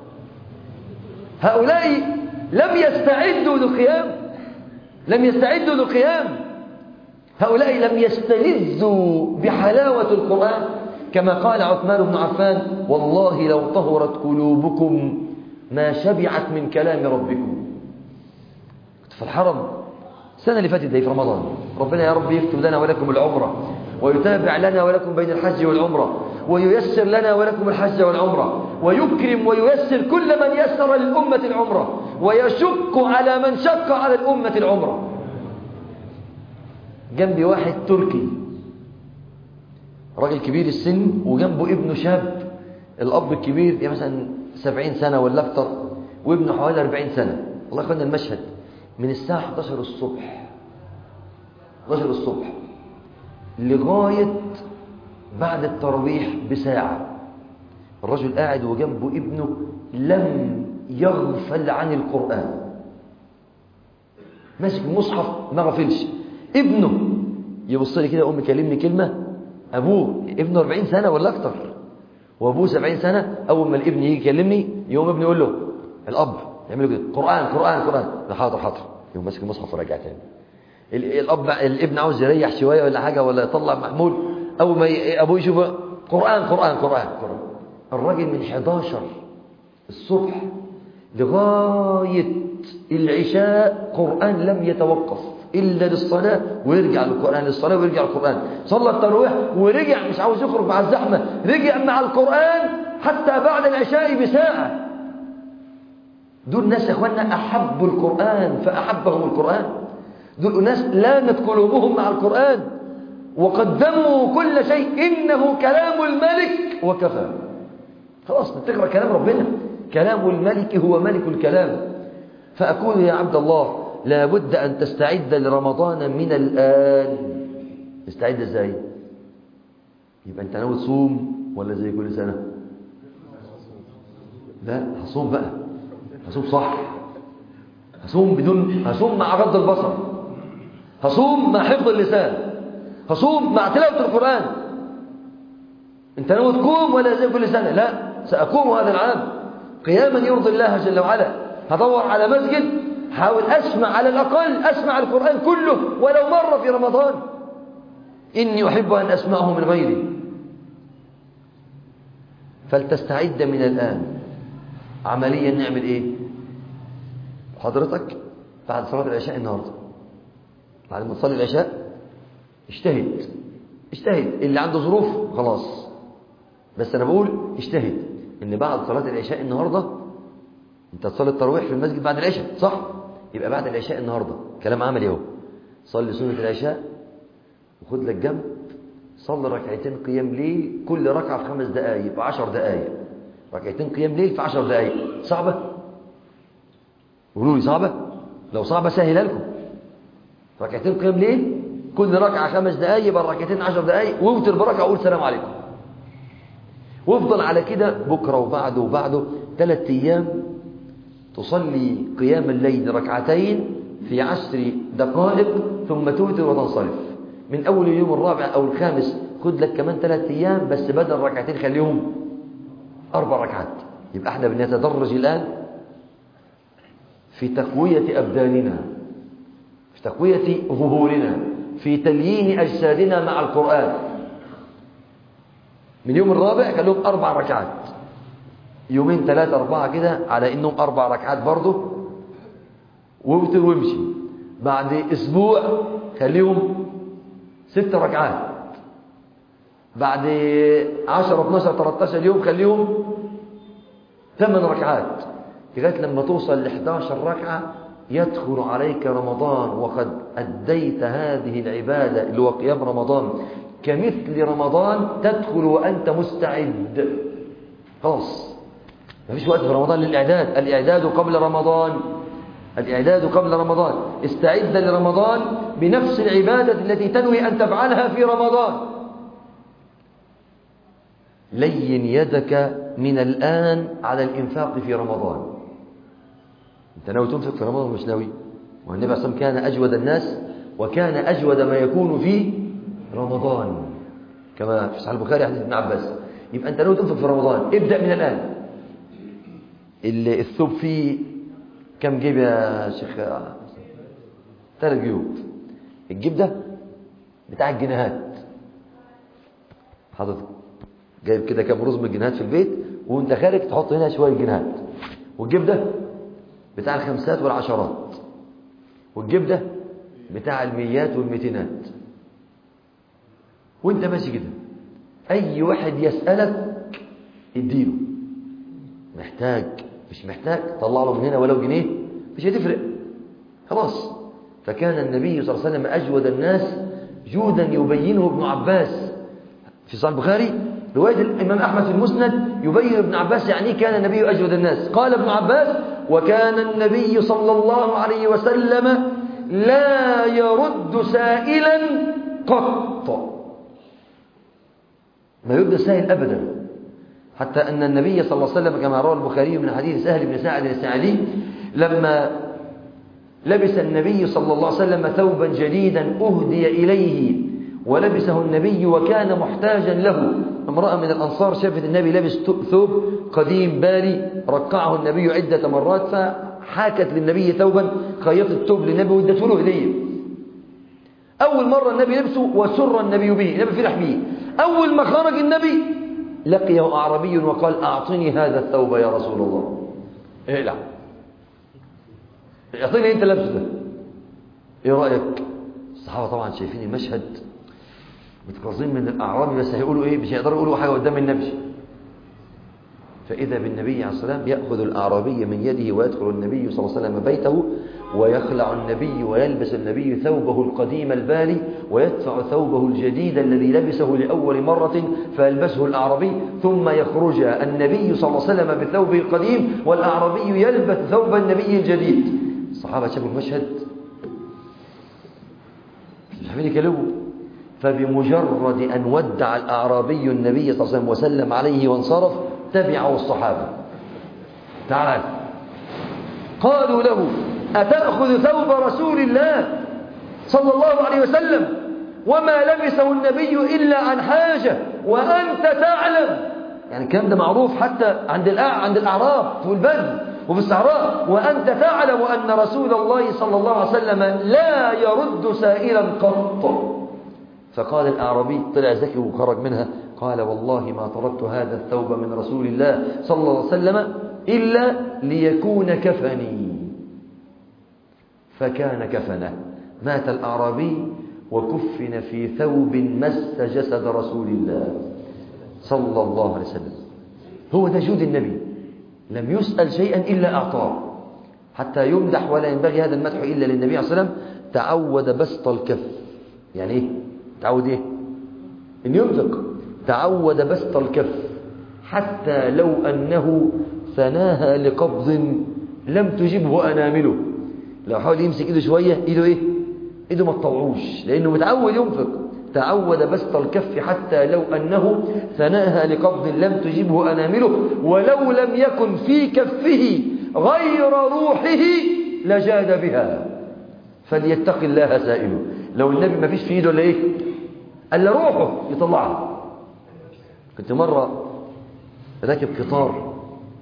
Speaker 1: هؤلاء لم يستعدوا للقيام لم يستعدوا للقيام هؤلاء لم يستلذوا بحلاوة القرآن كما قال عثمان بن عفان والله لو طهرت قلوبكم ما شبعت من كلام ربكم كنت في الحرم السنة اللي فاتت دي في رمضان ربنا يا رب يكتب لنا ولكم العمرة ويتابع لنا ولكم بين الحج والعمرة وييسر لنا ولكم الحج والعمرة ويكرم وييسر كل من يسر للأمة العمرة ويشق على من شق على الأمة العمرة جنبي واحد تركي راجل كبير السن وجنبه ابنه شاب الأب الكبير يعني مثلا سبعين سنة ولا أكتر وابنه حوالي أربعين سنة الله يخلنا المشهد من الساعة 11 الصبح 11 الصبح لغاية بعد التراويح بساعة الرجل قاعد وجنبه ابنه لم يغفل عن القرآن ماسك المصحف ما غفلش ابنه يبص لي كده يقوم يكلمني كلمة أبوه ابنه 40 سنة ولا أكتر وأبوه 70 سنة أول ما الابن يجي يكلمني يقوم ابني يقول له الأب يعمل كده قرآن قرآن قرآن ده حاضر حاضر يقوم ماسك المصحف وراجع تاني الأب الابن عاوز يريح شوية ولا حاجة ولا يطلع محمول أول ما أبوه يشوف قرآن قرآن قرآن قرآن الراجل من 11 الصبح لغاية العشاء قرآن لم يتوقف إلا للصلاة ويرجع للقرآن للصلاة ويرجع للقرآن صلى التراويح ورجع مش عاوز يخرج مع الزحمة رجع مع القرآن حتى بعد العشاء بساعة دول ناس يا اخوانا أحبوا القرآن فأحبهم القرآن دول ناس لانت قلوبهم مع القرآن وقدموا كل شيء إنه كلام الملك وكفى خلاص بتقرأ كلام ربنا كلام الملك هو ملك الكلام فأقول يا عبد الله لابد أن تستعد لرمضان من الآن تستعد ازاي يبقى انت ناوي تصوم ولا زي كل سنة لا هصوم بقى هصوم صح هصوم بدون هصوم مع غض البصر هصوم مع حفظ اللسان هصوم مع تلاوة القرآن انت ناوي تقوم ولا زي كل سنة لا سأقوم هذا العام قياما يرضي الله جل وعلا هدور على مسجد حاول أسمع على الأقل أسمع القرآن كله ولو مرة في رمضان إني أحب أن أسمعه من غيري فلتستعد من الآن عمليا نعمل إيه حضرتك بعد صلاة العشاء النهاردة بعد ما تصلي العشاء اجتهد اجتهد اللي عنده ظروف خلاص بس أنا بقول اجتهد إن بعد صلاة العشاء النهاردة أنت تصلي التراويح في المسجد بعد العشاء صح؟ يبقى بعد العشاء النهاردة كلام عملي اهو صلي سنة العشاء وخد لك جنب صلي ركعتين قيام ليل كل ركعة في خمس دقايق يبقى عشر دقايق ركعتين قيام ليل في عشر دقايق صعبة؟ قولوا لي صعبة؟ لو صعبة سهلها لكم ركعتين قيام ليل كل ركعة خمس دقايق يبقى الركعتين عشر دقايق واوتر بركعة وقول سلام عليكم وافضل على كده بكرة وبعده وبعده ثلاث أيام تصلي قيام الليل ركعتين في عشر دقائق ثم توتر وتنصرف من أول اليوم الرابع أو الخامس خد لك كمان ثلاث أيام بس بدل ركعتين خليهم أربع ركعات يبقى احنا بنتدرج الآن في تقوية أبداننا في تقوية ظهورنا في تليين أجسادنا مع القرآن من يوم الرابع خليهم أربع ركعات يومين ثلاثة أربعة كده على إنهم أربع ركعات برضه ووتر وامشي بعد أسبوع خليهم ست ركعات بعد 10 12 13 يوم خليهم ثمان ركعات لغايه لما توصل ل 11 ركعه يدخل عليك رمضان وقد اديت هذه العباده اللي هو قيام رمضان كمثل رمضان تدخل وانت مستعد خلاص ما فيش وقت في رمضان للاعداد الاعداد قبل رمضان الإعداد قبل رمضان استعد لرمضان بنفس العبادة التي تنوي أن تفعلها في رمضان لين يدك من الآن على الإنفاق في رمضان أنت ناوي تنفق في رمضان مش ناوي والنبي عليه الصلاة كان أجود الناس وكان أجود ما يكون في رمضان كما في صحيح البخاري حديث ابن عباس يبقى أنت ناوي تنفق في رمضان ابدأ من الآن الثوب فيه كم جيب يا شيخ ثلاث جيوب الجيب ده بتاع الجنيهات حضرتك جايب كده كام رز من الجنيهات في البيت وانت خارج تحط هنا شويه جنيهات والجيب ده بتاع الخمسات والعشرات والجيب ده بتاع الميات والميتينات وانت ماشي كده اي واحد يسالك اديله محتاج مش محتاج طلع له من هنا ولو جنيه مش هتفرق خلاص فكان النبي صلى الله عليه وسلم أجود الناس جودا يبينه ابن عباس في صحيح البخاري رواية الإمام أحمد في المسند يبين ابن عباس يعني كان النبي أجود الناس قال ابن عباس وكان النبي صلى الله عليه وسلم لا يرد سائلا قط ما يرد سائل أبدا حتى أن النبي صلى الله عليه وسلم كما روى البخاري من حديث سهل بن سعد السعدي لما لبس النبي صلى الله عليه وسلم ثوبا جديدا أهدي إليه ولبسه النبي وكان محتاجا له امرأة من الأنصار شافت النبي لبس ثوب قديم بالي رقعه النبي عدة مرات فحاكت للنبي ثوبا خيطت الثوب للنبي وادته له هدية أول مرة النبي لبسه وسر النبي به النبي فرح به أول ما خرج النبي لقيه أعربي وقال أعطني هذا الثوب يا رسول الله اقلع أعطيني أنت لابسه ده إيه رأيك الصحابة طبعا شايفين المشهد متقرصين من الأعرابي بس هيقولوا إيه مش هيقدروا يقولوا حاجة قدام النبي فإذا بالنبي عليه الصلاة والسلام يأخذ الأعرابي من يده ويدخل النبي صلى الله عليه وسلم بيته ويخلع النبي ويلبس النبي ثوبه القديم البالي ويدفع ثوبه الجديد الذي لبسه لأول مرة فيلبسه الأعرابي ثم يخرج النبي صلى الله عليه وسلم بثوبه القديم والأعرابي يلبس ثوب النبي الجديد الصحابة شافوا المشهد مش عارفين يكلموا فبمجرد أن ودع الأعرابي النبي صلى الله عليه وسلم وسلم عليه وانصرف تبعه الصحابة تعال قالوا له أتأخذ ثوب رسول الله صلى الله عليه وسلم وما لبسه النبي إلا عن حاجة وأنت تعلم يعني الكلام ده معروف حتى عند عند الأعراب في البدو وفي الصحراء وأنت تعلم أن رسول الله صلى الله عليه وسلم لا يرد سائلا قط فقال الأعرابي طلع ذكي وخرج منها قال والله ما تركت هذا الثوب من رسول الله صلى الله عليه وسلم إلا ليكون كفني فكان كفنه مات الأعرابي وكفن في ثوب مس جسد رسول الله صلى الله عليه وسلم هو ده جود النبي لم يسأل شيئا إلا أعطاه حتى يمدح ولا ينبغي هذا المدح إلا للنبي عليه الصلاة والسلام تعود بسط الكف يعني إيه؟ تعود إيه؟ إن ينفق تعود بسط الكف حتى لو أنه ثناها لقبض لم تجبه أنامله لو حاول يمسك إيده شوية إيده إيه إيده ما تطوعوش لأنه متعود ينفق تعود بسط الكف حتى لو أنه ثناها لقبض لم تجبه أنامله ولو لم يكن في كفه غير روحه لجاد بها فليتق الله سائله لو النبي ما فيش في ايده الا ايه الا روحه يطلعها كنت مرة راكب قطار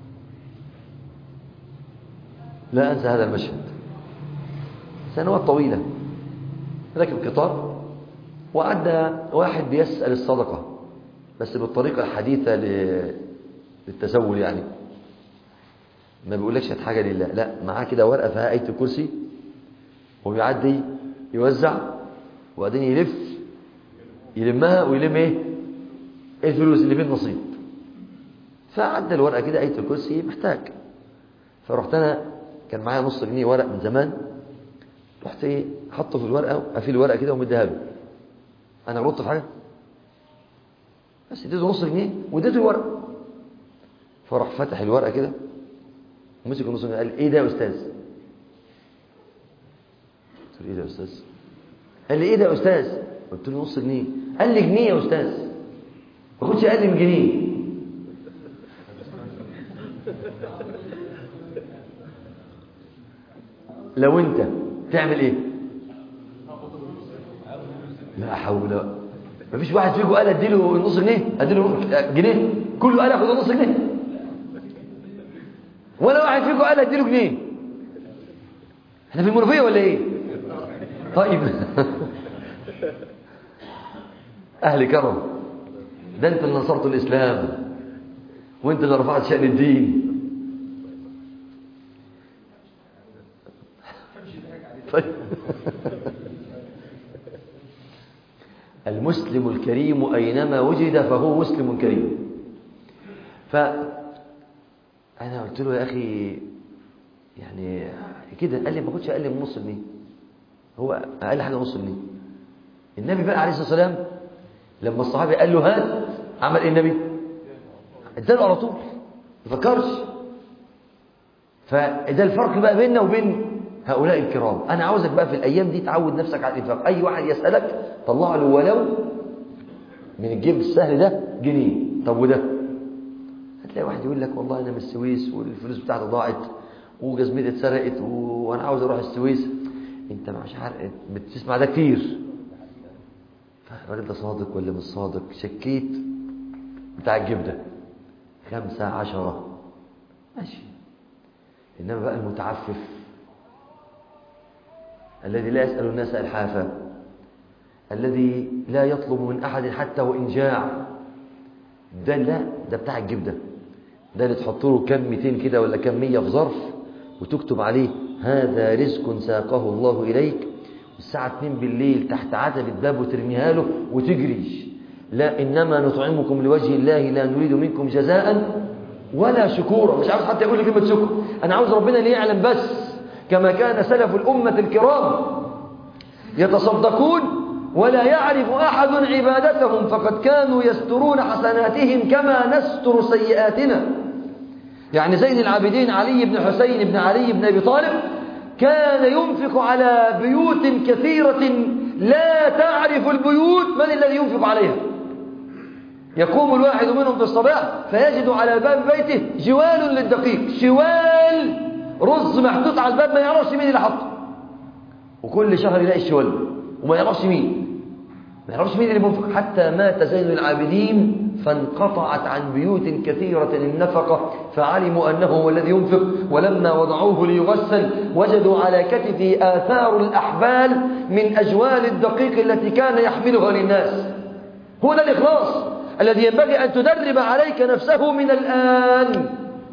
Speaker 1: لا أنسى هذا المشهد سنوات طويلة راكب قطار وعدى واحد بيسأل الصدقة بس بالطريقة الحديثة للتسول يعني ما بيقولكش حاجة لله لا معاه كده ورقة فيها آية الكرسي وبيعدي يوزع وبعدين يلف يلمها ويلم ايه الفلوس اللي فيه النصيب فعدى الورقة كده آية الكرسي محتاج فرحت أنا كان معايا نص جنيه ورق من زمان رحت ايه حطه في الورقة وقفل الورقة كده ومديها له أنا غلطت في حاجة بس اديته نص جنيه واديته الورقة فراح فتح الورقة كده ومسك النص جنيه قال ايه ده يا أستاذ قلت له ايه ده يا أستاذ قال لي ايه ده يا أستاذ قلت له نص جنيه قال لي جنيه يا أستاذ ما كنتش أقل من جنيه لو انت تعمل ايه لا حول مفيش واحد فيكم قال اديله النص جنيه اديله جنيه كله قال ياخد النص جنيه ولا واحد فيكم قال اديله جنيه احنا في المنوفيه ولا ايه طيب اهل كرم ده انت اللي نصرت الاسلام وانت اللي رفعت شأن الدين طيب المسلم الكريم أينما وجد فهو مسلم كريم فأنا قلت له يا أخي يعني كده قال لي ما كنتش أقل من نص جنيه هو أقل حاجة نص جنيه النبي بقى عليه الصلاة والسلام لما الصحابي قال له هات عمل ايه النبي اداله على طول ما فكرش فده الفرق بقى بيننا وبين هؤلاء الكرام أنا عاوزك بقى في الأيام دي تعود نفسك على الإنفاق أي واحد يسألك طلع له ولو من الجيب السهل ده جنيه طب وده هتلاقي واحد يقول لك والله أنا من السويس والفلوس بتاعتي ضاعت وجزمتي اتسرقت و... وأنا عاوز أروح السويس أنت مش عارف بتسمع ده كتير الراجل ده صادق ولا مش صادق شكيت بتاع الجيب ده خمسة عشرة ماشي إنما بقى المتعفف الذي لا يسأل الناس الحافة الذي لا يطلب من أحد حتى وإن جاع ده لا ده بتاع الجيب ده ده اللي تحط له كم 200 كده ولا كم 100 في ظرف وتكتب عليه هذا رزق ساقه الله إليك الساعة 2 بالليل تحت عتبة باب وترميها له وتجري لا إنما نطعمكم لوجه الله لا نريد منكم جزاء ولا شكورا مش عاوز حتى يقول لي كلمة شكر أنا عاوز ربنا اللي يعلم بس كما كان سلف الأمة الكرام يتصدقون ولا يعرف أحد عبادتهم فقد كانوا يسترون حسناتهم كما نستر سيئاتنا يعني زين العابدين علي بن حسين بن علي بن أبي طالب كان ينفق على بيوت كثيرة لا تعرف البيوت من الذي ينفق عليها يقوم الواحد منهم في الصباح فيجد على باب بيته جوال للدقيق شوال رز محطوط على الباب ما يعرفش مين اللي حطه وكل شهر يلاقي الشوال وما يعرفش مين ما يعرفش مين اللي بينفق حتى مات زين العابدين فانقطعت عن بيوت كثيرة النفقة فعلموا أنه هو الذي ينفق ولما وضعوه ليغسل وجدوا على كتفه آثار الأحبال من أجوال الدقيق التي كان يحملها للناس هو ده الإخلاص الذي ينبغي أن تدرب عليك نفسه من الآن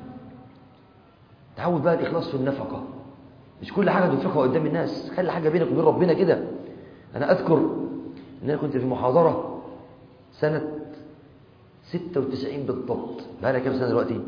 Speaker 1: تعود بقى الإخلاص في النفقة مش كل حاجة تنفقها قدام الناس خلي حاجة بينك وبين ربنا كده أنا أذكر أن أنا كنت في محاضرة سنة 96 بالضبط بقى لها كام سنة دلوقتي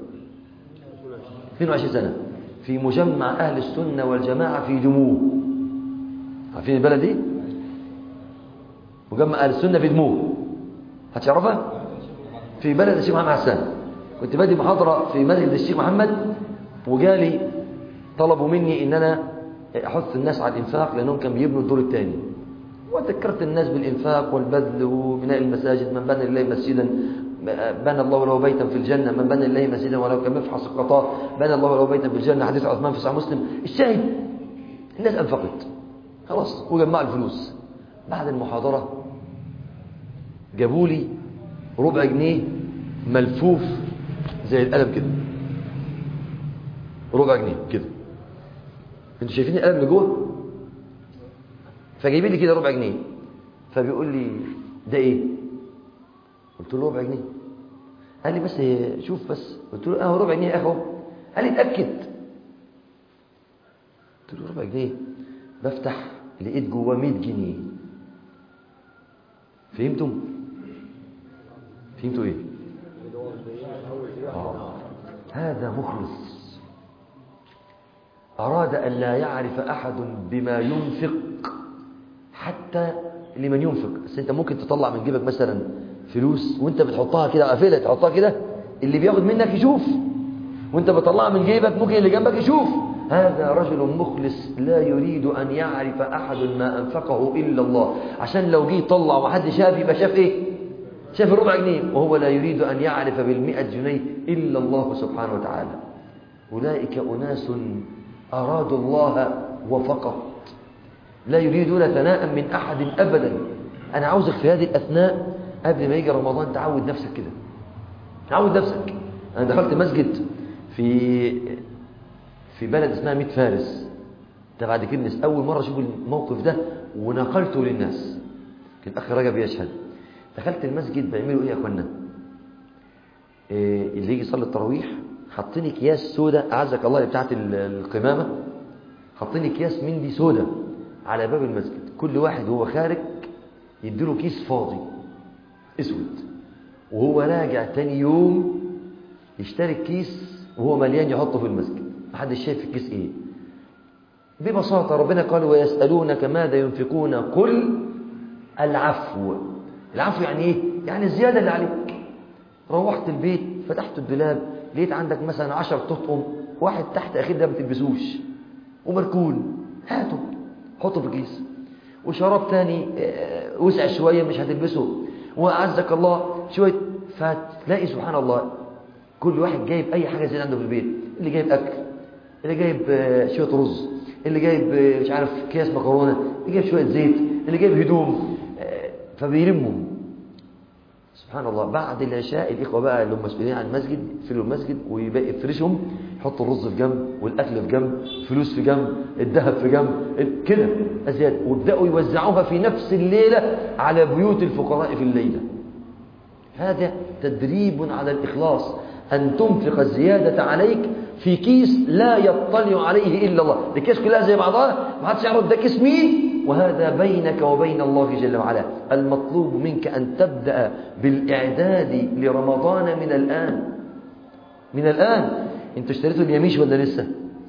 Speaker 1: 22 سنة في مجمع أهل السنة والجماعة في دموع عارفين البلد دي مجمع أهل السنة في دموع هتعرفها في بلد الشيخ محمد حسان كنت بادي محاضرة في مسجد الشيخ محمد وجالي طلبوا مني ان انا احث الناس على الانفاق لانهم كانوا بيبنوا الدور الثاني وذكرت الناس بالانفاق والبذل وبناء المساجد من بنى لله مسجدا بنى الله له بيتا في الجنة من بنى لله مسجدا ولو كان مفحص القطاع بنى الله له بيتا في الجنة حديث عثمان في صحيح مسلم الشاهد الناس انفقت خلاص وجمعوا الفلوس بعد المحاضرة جابوا لي ربع جنيه ملفوف زي القلم كده ربع جنيه كده انتوا شايفين القلم اللي جوه فجايبين لي كده ربع جنيه فبيقول لي ده ايه قلت له ربع جنيه قال لي بس شوف بس قلت له اهو ربع جنيه اهو قال لي اتاكد قلت له ربع جنيه بفتح لقيت جواه 100 جنيه فهمتم فهمتوا ايه آه. هذا مخلص أراد أن لا يعرف أحد بما ينفق حتى لمن ينفق بس أنت ممكن تطلع من جيبك مثلا فلوس وأنت بتحطها كده قافلة تحطها كده اللي بياخد منك يشوف وأنت بتطلعها من جيبك ممكن اللي جنبك يشوف هذا رجل مخلص لا يريد أن يعرف أحد ما أنفقه إلا الله عشان لو جه يطلع وحد شاف يبقى شاف إيه شاف الربع جنيه وهو لا يريد أن يعرف بالمئة جنيه إلا الله سبحانه وتعالى أولئك أناس أرادوا الله وفقط لا يريدون ثناء من أحد أبدا أنا عاوزك في هذه الأثناء قبل ما يجي رمضان تعود نفسك كده تعود نفسك أنا دخلت مسجد في في بلد اسمها ميت فارس تبع كنس أول مرة أشوف الموقف ده ونقلته للناس كان أخي رجب يشهد دخلت المسجد بيعملوا ايه يا اخوانا إيه اللي يجي يصلي التراويح حاطين اكياس سودة اعزك الله بتاعت القمامه حاطين اكياس من دي سودة على باب المسجد كل واحد وهو خارج يديله كيس فاضي اسود وهو راجع تاني يوم يشتري الكيس وهو مليان يحطه في المسجد محدش شايف الكيس ايه ببساطة ربنا قال ويسألونك ماذا ينفقون قل العفو العفو يعني ايه يعني الزيادة اللي عليك روحت البيت فتحت الدولاب لقيت عندك مثلا عشر تطقم واحد تحت اخير ده ما بتلبسوش ومركون هاته حطه في كيس وشراب تاني وسع شوية مش هتلبسه وأعزك الله شوية فتلاقي سبحان الله كل واحد جايب أي حاجة زي عنده في البيت اللي جايب أكل اللي جايب شوية رز اللي جايب مش عارف كيس مكرونة اللي جايب شوية زيت اللي جايب هدوم فبيلموا سبحان الله بعد العشاء الإخوة بقى اللي هم مسؤولين عن المسجد يقفلوا المسجد ويبقى يفرشهم يحطوا الرز في جنب والأكل في جنب فلوس في جنب الذهب في جنب كده أزياد وابدأوا يوزعوها في نفس الليلة على بيوت الفقراء في الليلة هذا تدريب على الإخلاص أن تنفق الزيادة عليك في كيس لا يطلع عليه إلا الله الكيس كلها زي بعضها ما حدش يعرف ده كيس مين وهذا بينك وبين الله جل وعلا المطلوب منك أن تبدأ بالإعداد لرمضان من الآن من الآن انت اشتريته اليميش ولا لسه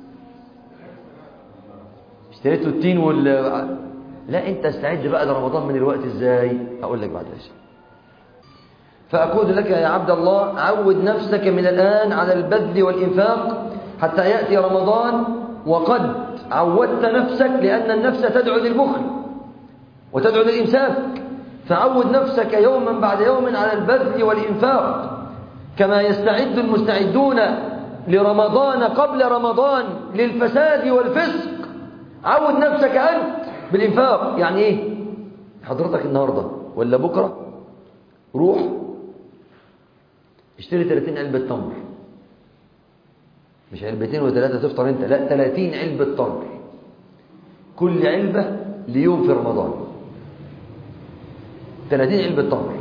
Speaker 1: اشتريته التين وال لا انت استعد بقى لرمضان من الوقت ازاي اقول لك بعد ايش فأقول لك يا عبد الله عود نفسك من الآن على البذل والإنفاق حتى يأتي رمضان وقد عودت نفسك لأن النفس تدعو للبخل وتدعو للإمساك فعود نفسك يوما بعد يوم على البذل والإنفاق كما يستعد المستعدون لرمضان قبل رمضان للفساد والفسق عود نفسك أنت بالإنفاق يعني إيه حضرتك النهاردة ولا بكرة روح اشتري 30 علبة تمر مش علبتين وثلاثة تفطر انت لا 30 علبة تمر كل علبة ليوم في رمضان 30 علبة تمر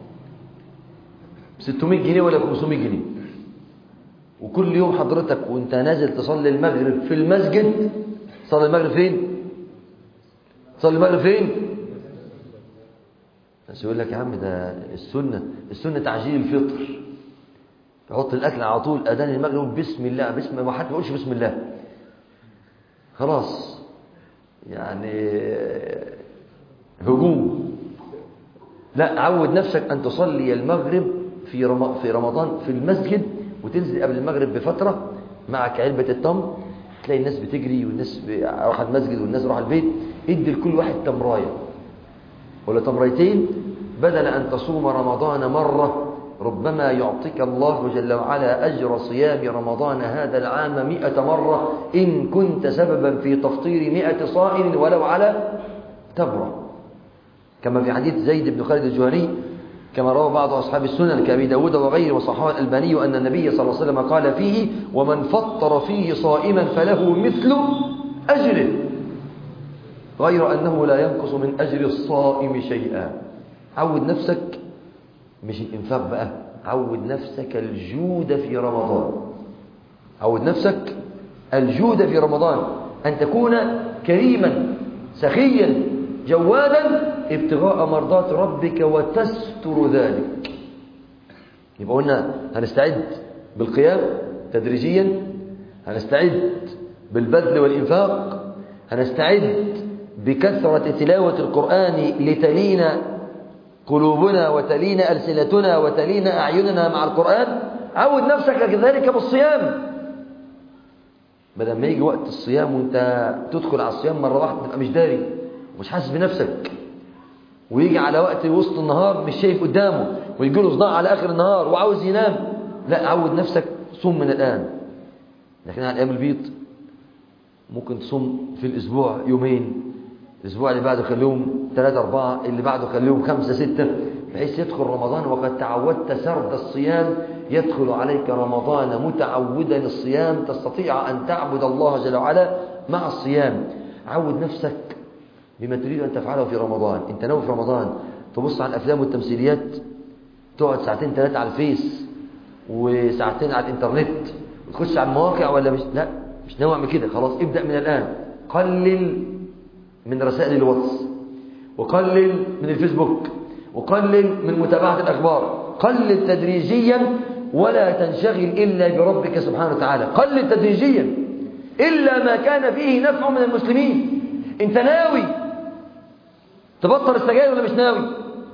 Speaker 1: 600 جنيه ولا 500 جنيه وكل يوم حضرتك وانت نازل تصلي المغرب في المسجد تصلي المغرب فين تصلي المغرب فين بس يقول لك يا عم ده السنة السنة تعجيل الفطر تحط الأكل على طول أذان المغرب بسم الله بسم ما حد ما يقولش بسم الله خلاص يعني هجوم لا عود نفسك أن تصلي المغرب في رم... في رمضان في المسجد وتنزل قبل المغرب بفترة معك علبة التمر تلاقي الناس بتجري والناس راح المسجد والناس راح البيت ادي لكل واحد تمرايه ولا تمريتين بدل أن تصوم رمضان مرة ربما يعطيك الله جل وعلا أجر صيام رمضان هذا العام مئة مرة إن كنت سببا في تفطير مئة صائم ولو على تمرة كما في حديث زيد بن خالد الجهني كما روى بعض أصحاب السنن كأبي داود وغيره وصححه الألباني أن النبي صلى الله عليه وسلم قال فيه ومن فطر فيه صائما فله مثل أجره غير أنه لا ينقص من أجر الصائم شيئا عود نفسك مش الإنفاق بقى عود نفسك الجود في رمضان عود نفسك الجود في رمضان أن تكون كريما سخيا جوادا ابتغاء مرضات ربك وتستر ذلك يبقى قلنا هنستعد بالقيام تدريجيا هنستعد بالبذل والإنفاق هنستعد بكثرة تلاوة القرآن لتلين قلوبنا وتلين ألسنتنا وتلين أعيننا مع القرآن عود نفسك كذلك بالصيام بدل ما يجي وقت الصيام وانت تدخل على الصيام مرة واحدة تبقى مش داري ومش حاسس بنفسك ويجي على وقت وسط النهار مش شايف قدامه ويجي له صداع على آخر النهار وعاوز ينام لا عود نفسك صوم من الآن لكن على أيام البيض ممكن تصوم في الأسبوع يومين الأسبوع اللي بعده خليهم ثلاثة أربعة اللي بعده خليهم خمسة ستة بحيث يدخل رمضان وقد تعودت سرد الصيام يدخل عليك رمضان متعودا الصيام تستطيع أن تعبد الله جل وعلا مع الصيام عود نفسك بما تريد أن تفعله في رمضان أنت ناوي في رمضان تبص على الأفلام والتمثيليات تقعد ساعتين ثلاثة على الفيس وساعتين على الإنترنت وتخش على المواقع ولا مش لا مش ناوي اعمل كده خلاص ابدأ من الآن قلل من رسائل الواتس وقلل من الفيسبوك وقلل من متابعة الأخبار قلل تدريجيا ولا تنشغل إلا بربك سبحانه وتعالى قلل تدريجيا إلا ما كان فيه نفع من المسلمين انت ناوي تبطل السجاير ولا مش ناوي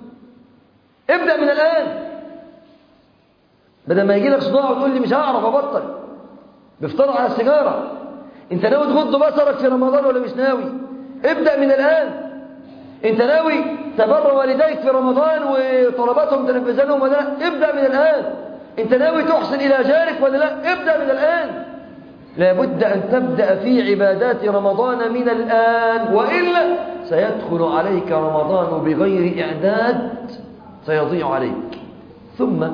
Speaker 1: ابدأ من الآن بدل ما يجي لك صداع وتقول لي مش هعرف أبطل بيفطروا على السيجارة انت ناوي تغض بصرك في رمضان ولا مش ناوي ابدأ من الآن انت ناوي تبر والديك في رمضان وطلباتهم تنفذ لهم ولا لا ابدأ من الآن انت ناوي تحسن إلى جارك ولا لا ابدأ من الآن لابد أن تبدأ في عبادات رمضان من الآن وإلا سيدخل عليك رمضان بغير إعداد سيضيع عليك ثم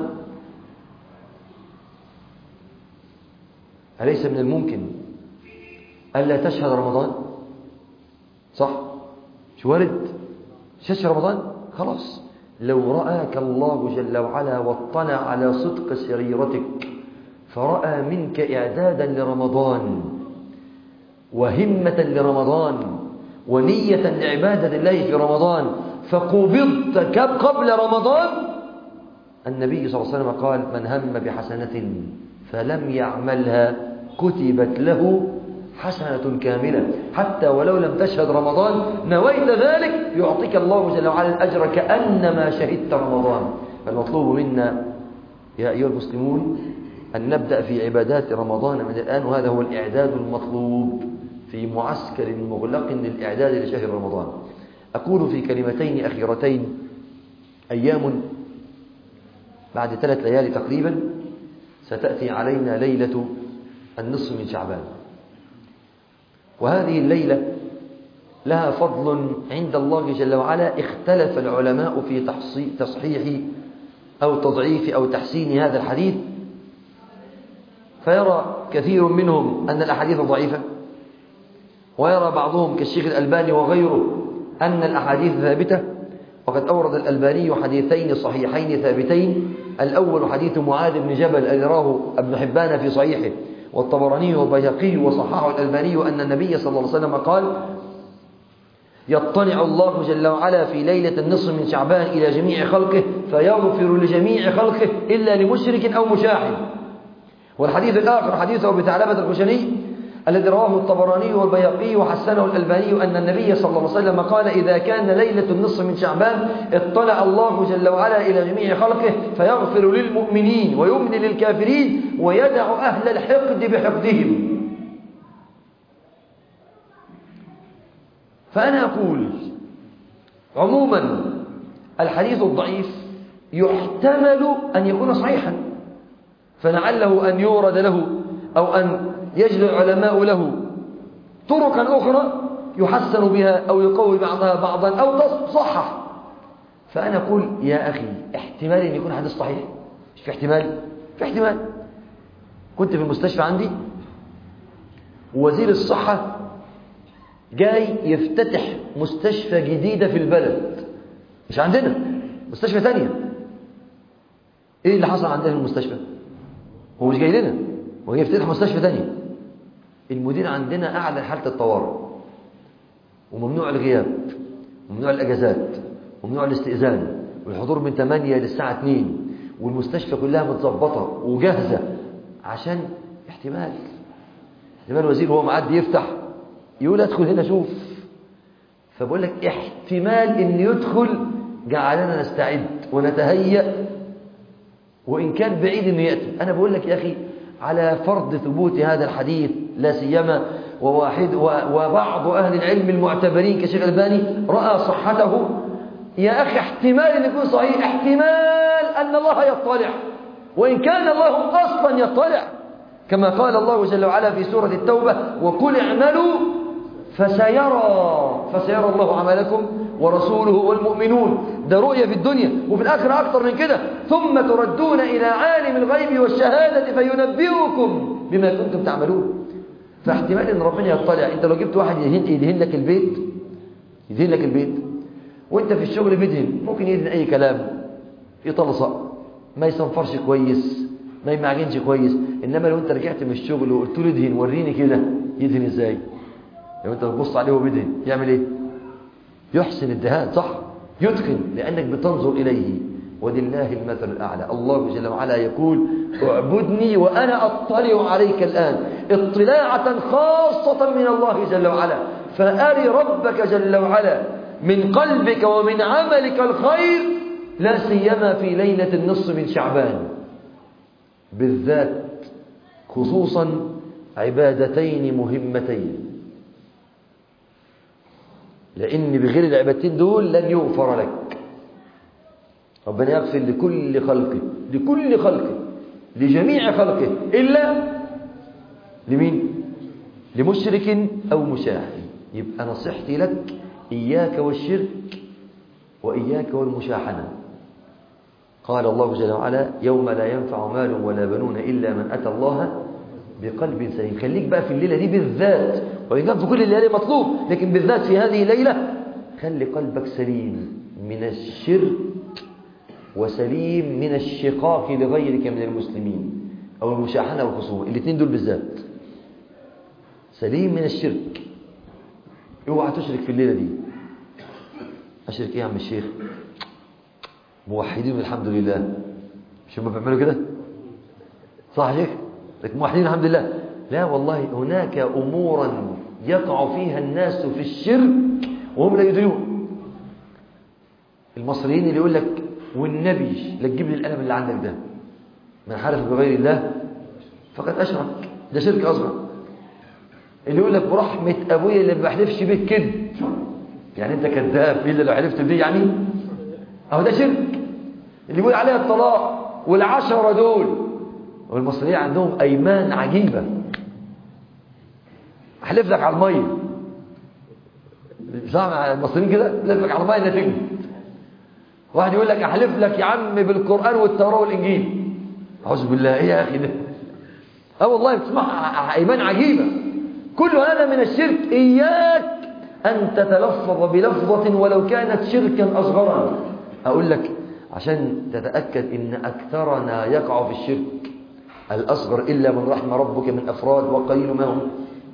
Speaker 1: أليس من الممكن ألا تشهد رمضان صح شو وارد شهد رمضان خلاص لو رآك الله جل وعلا واطلع على صدق سريرتك فرأى منك إعدادا لرمضان وهمة لرمضان ونية لعبادة الله في رمضان فقبضت قبل رمضان النبي صلى الله عليه وسلم قال من هم بحسنة فلم يعملها كتبت له حسنة كاملة حتى ولو لم تشهد رمضان نويت ذلك يعطيك الله جل وعلا الأجر كأنما شهدت رمضان فالمطلوب منا يا أيها المسلمون أن نبدأ في عبادات رمضان من الآن وهذا هو الإعداد المطلوب في معسكر مغلق للإعداد لشهر رمضان أقول في كلمتين أخيرتين أيام بعد ثلاث ليالي تقريبا ستأتي علينا ليلة النصف من شعبان وهذه الليلة لها فضل عند الله جل وعلا اختلف العلماء في تصحيح أو تضعيف أو تحسين هذا الحديث فيرى كثير منهم أن الأحاديث ضعيفة ويرى بعضهم كالشيخ الألباني وغيره أن الأحاديث ثابتة وقد أورد الألباني حديثين صحيحين ثابتين الأول حديث معاذ بن جبل الذي راه ابن حبان في صحيحه والطبراني والبيهقي وصححه الألباني أن النبي صلى الله عليه وسلم قال يطلع الله جل وعلا في ليلة النصف من شعبان إلى جميع خلقه فيغفر لجميع خلقه إلا لمشرك أو مشاحن والحديث الآخر حديث أبي ثعلبة الخشني الذي رواه الطبراني والبيقي وحسنه الألباني أن النبي صلى الله عليه وسلم قال إذا كان ليلة النصف من شعبان اطلع الله جل وعلا إلى جميع خلقه فيغفر للمؤمنين ويمني للكافرين ويدع أهل الحقد بحقدهم فأنا أقول عموما الحديث الضعيف يحتمل أن يكون صحيحا فلعله أن يورد له أو أن يجري العلماء له طرقا أخرى يحسن بها أو يقوي بعضها بعضا أو تصحح فأنا أقول يا أخي احتمال أن يكون حديث صحيح مش في احتمال في احتمال كنت في المستشفى عندي ووزير الصحة جاي يفتتح مستشفى جديدة في البلد مش عندنا مستشفى تانية ايه اللي حصل عندنا في المستشفى هو مش جاي لنا هو جاي يفتتح مستشفى تانية المدير عندنا أعلى حالة الطوارئ وممنوع الغياب وممنوع الأجازات وممنوع الاستئذان والحضور من 8 للساعة 2 والمستشفى كلها متظبطة وجاهزة عشان احتمال احتمال وزير وهو معدي يفتح يقول ادخل هنا شوف فبقول لك احتمال ان يدخل جعلنا نستعد ونتهيأ وإن كان بعيد انه يأتي أنا بقول لك يا أخي على فرض ثبوت هذا الحديث لا سيما وواحد وبعض أهل العلم المعتبرين كشيخ الباني رأى صحته يا أخي احتمال أن يكون صحيح احتمال أن الله يطلع وإن كان الله أصلا يطلع كما قال الله جل وعلا في سورة التوبة وقل اعملوا فسيرى فسيرى الله عملكم ورسوله والمؤمنون ده رؤية في الدنيا وفي الآخرة أكثر من كده ثم تردون إلى عالم الغيب والشهادة فينبئكم بما كنتم تعملون فاحتمال ان ربنا يطلع انت لو جبت واحد يدهن, يدهن لك البيت يدهن لك البيت وانت في الشغل بيدهن ممكن يدهن اي كلام يطلصق ما يصنفرش كويس ما يمعجنش كويس انما لو انت رجعت من الشغل وقلت له ادهن وريني كده يدهن ازاي لو انت بتبص عليه وهو بيدهن يعمل ايه يحسن الدهان صح يتقن لانك بتنظر اليه ولله المثل الأعلى الله جل وعلا يقول اعبدني وأنا أطلع عليك الآن اطلاعة خاصة من الله جل وعلا فأري ربك جل وعلا من قلبك ومن عملك الخير لا سيما في ليلة النصف من شعبان بالذات خصوصا عبادتين مهمتين لأن بغير العبادتين دول لن يغفر لك ربنا يغفر لكل خلقه لكل خلقه لجميع خلقه إلا لمين لمشرك أو مشاحن يبقى نصيحتي لك إياك والشرك وإياك والمشاحنة قال الله جل وعلا يوم لا ينفع مال ولا بنون إلا من أتى الله بقلب سليم خليك بقى في الليلة دي بالذات وإن كان في كل الليالي مطلوب لكن بالذات في هذه الليلة خلي قلبك سليم من الشرك وسليم من الشقاق لغيرك من المسلمين أو المشاحنة والخصومة الاثنين دول بالذات سليم من الشرك اوعى تشرك في الليلة دي أشرك إيه يا عم الشيخ موحدين الحمد لله مش هم بيعملوا كده صح يا شيخ لكن موحدين الحمد لله لا والله هناك أمورا يقع فيها الناس في الشرك وهم لا يدرون المصريين اللي يقول لك والنبي لا تجيب لي القلم اللي عندك ده من حلف بغير الله فقد أشرك ده شرك أصغر اللي يقول لك برحمة أبويا اللي ما بحلفش بيه كده يعني أنت كذاب إيه اللي لو حلفت بيه يعني أهو ده شرك اللي يقول عليها الطلاق والعشرة دول والمصريين عندهم أيمان عجيبة أحلف لك على المية صح المصريين كده أحلف لك على المية نتيجة واحد يقول لك احلف لك يا عم بالقرآن والتوراة والإنجيل أعوذ بالله إيه يا أخي ده أه والله بتسمع أيمان عجيبة كل هذا من الشرك إياك أن تتلفظ بلفظة ولو كانت شركا أصغرا أقول لك عشان تتأكد إن أكثرنا يقع في الشرك الأصغر إلا من رحم ربك من أفراد وقليل ما هم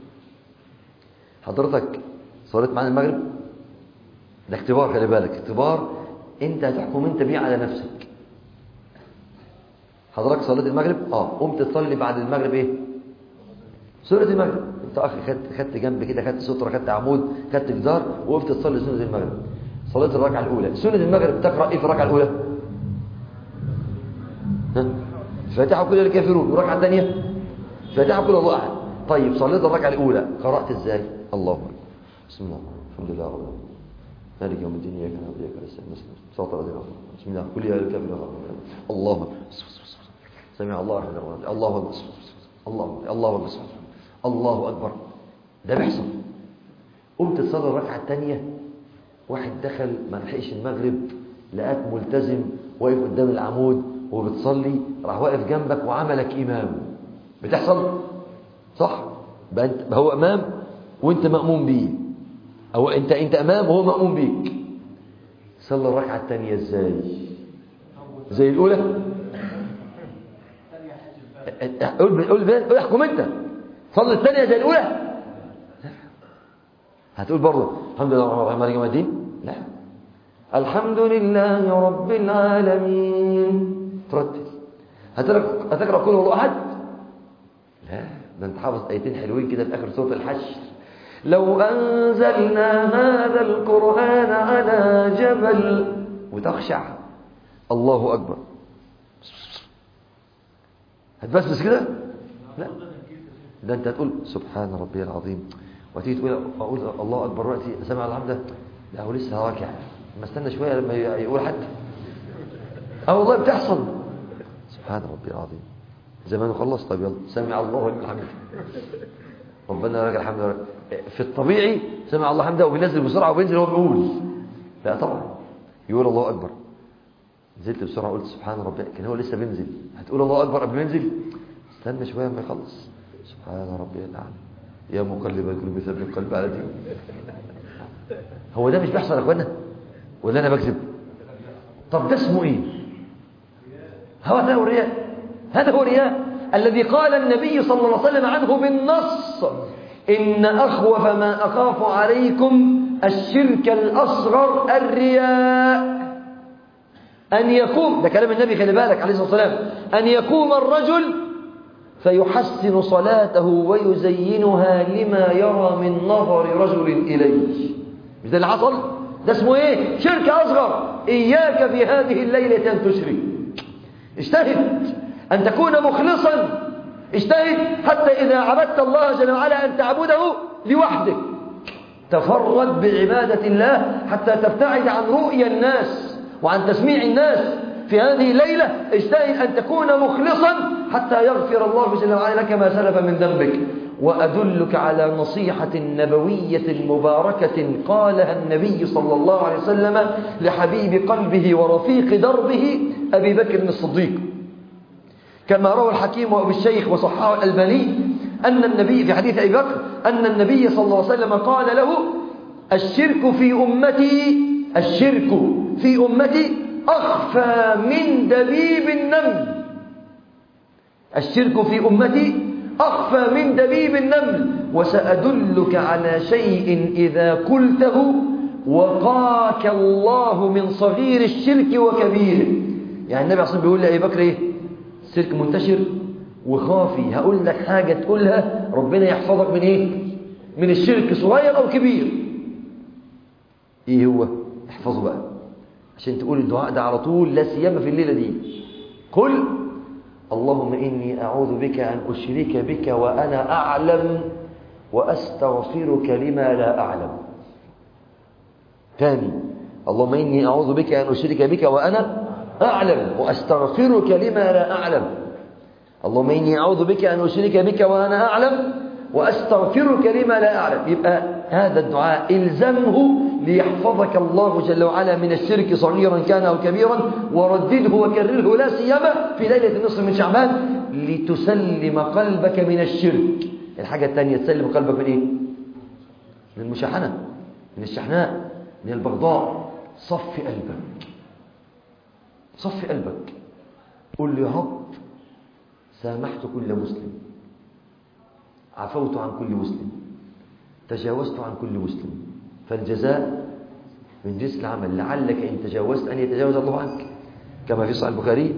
Speaker 1: حضرتك صليت معنا المغرب ده اختبار خلي بالك اختبار انت هتحكم انت بيه على نفسك حضرتك صليت المغرب اه قمت تصلي بعد المغرب ايه سورة المغرب انت اخي خدت خدت جنب كده خدت سترة خدت عمود خدت جدار وقفت تصلي سنة المغرب صليت الركعة الأولى سنة المغرب تقرأ ايه في الركعة الأولى ها فاتحة كل الكافرون والركعة الثانية فاتحة كل الله أحد طيب صليت الركعة الأولى قرأت ازاي الله أكبر بسم الله الحمد لله رب العالمين مالك يوم الدين اياك نعبد واياك نستعين صراط الذين أنعمت عليهم. بسم الله كل يا الكافرون الله أكبر سمع الله الرحمن الرحيم الله أكبر الله أكبر الله أكبر الله أكبر ده بيحصل قمت تصلي الركعة الثانية واحد دخل ما لحقش المغرب لقاك ملتزم واقف قدام العمود وبتصلي راح واقف جنبك وعملك إمام بتحصل صح بقى انت هو إمام وانت مأموم بيه أو انت انت إمام وهو مأموم بيك صلى الركعة الثانية ازاي زي الأولى قول قول قول احكم انت صلي الثانية زي الأولى هتقول برضه الحمد لله رب العالمين مالك يوم الدين لا الحمد لله رب العالمين ترتل هتقرا هتقرا كل الله احد لا ده انت حافظ ايتين حلوين كده في اخر سوره الحشر لو انزلنا هذا القران على جبل وتخشع الله اكبر هتبسبس كده لا ده انت هتقول سبحان ربي العظيم وتيجي تقول اقول الله اكبر وقتي سمع الحمد لا هو لسه راكع ما استنى شويه لما يقول حد اه والله بتحصل سبحان ربي العظيم زمان خلص طيب يلا سمع الله لمن حمده ربنا لك الحمد في الطبيعي سمع الله حمده وبينزل بسرعه وبينزل وهو بيقول لا طبعا يقول الله اكبر نزلت بسرعه قلت سبحان ربي كان هو لسه بينزل هتقول الله اكبر قبل ما ينزل استنى شويه ما يخلص سبحان ربي الاعلى يا مقلب القلوب ثبت قلب على دين هو ده مش بيحصل يا اخوانا ولا انا بكذب طب ده اسمه ايه هو ده هو الرياء هذا هو الرياء الذي قال النبي صلى الله عليه وسلم عنه بالنص إن أخوف ما أخاف عليكم الشرك الأصغر الرياء أن يقوم ده كلام النبي خلي بالك عليه الصلاة والسلام أن يقوم الرجل فيحسن صلاته ويزينها لما يرى من نظر رجل إليه مش ده اللي حصل ده اسمه ايه شرك أصغر إياك في هذه الليلة أن تشرك اجتهد أن تكون مخلصا اجتهد حتى إذا عبدت الله جل وعلا أن تعبده لوحدك تفرد بعبادة الله حتى تبتعد عن رؤيا الناس وعن تسميع الناس في هذه الليلة اجتهد أن تكون مخلصا حتى يغفر الله جل وعلا لك ما سلف من ذنبك وأدلك على نصيحة نبوية مباركة قالها النبي صلى الله عليه وسلم لحبيب قلبه ورفيق دربه أبي بكر الصديق كما روى الحكيم وأبو الشيخ وصححه الألباني أن النبي في حديث أبي بكر أن النبي صلى الله عليه وسلم قال له الشرك في أمتي الشرك في أمتي أخفى من دبيب النمل الشرك في أمتي أخفى من دبيب النمل وسأدلك على شيء إذا قلته وقاك الله من صغير الشرك وكبيره يعني النبي عليه بيقول لأبي بكر إيه الشرك منتشر وخافي هقول لك حاجة تقولها ربنا يحفظك من إيه من الشرك صغير أو كبير إيه هو احفظه بقى عشان تقول الدعاء ده على طول لا سيما في الليلة دي قل اللهم إني أعوذ بك أن أشرك بك وأنا أعلم وأستغفرك لما لا أعلم ثاني اللهم إني أعوذ بك أن أشرك بك وأنا أعلم وأستغفرك لما لا أعلم اللهم إني أعوذ بك أن أشرك بك وأنا أعلم وأستغفرك لما لا أعلم يبقى هذا الدعاء إلزمه ليحفظك الله جل وعلا من الشرك صغيرا كان أو كبيرا وردده وكرره لا سيما في ليلة النصف من شعبان لتسلم قلبك من الشرك الحاجة الثانية تسلم قلبك من إيه؟ من المشاحنة من الشحناء من البغضاء صف قلبك صف قلبك قل يا رب سامحت كل مسلم عفوت عن كل مسلم تجاوزت عن كل مسلم فالجزاء من جنس العمل لعلك إن تجاوزت أن يتجاوز الله عنك كما في صحيح البخاري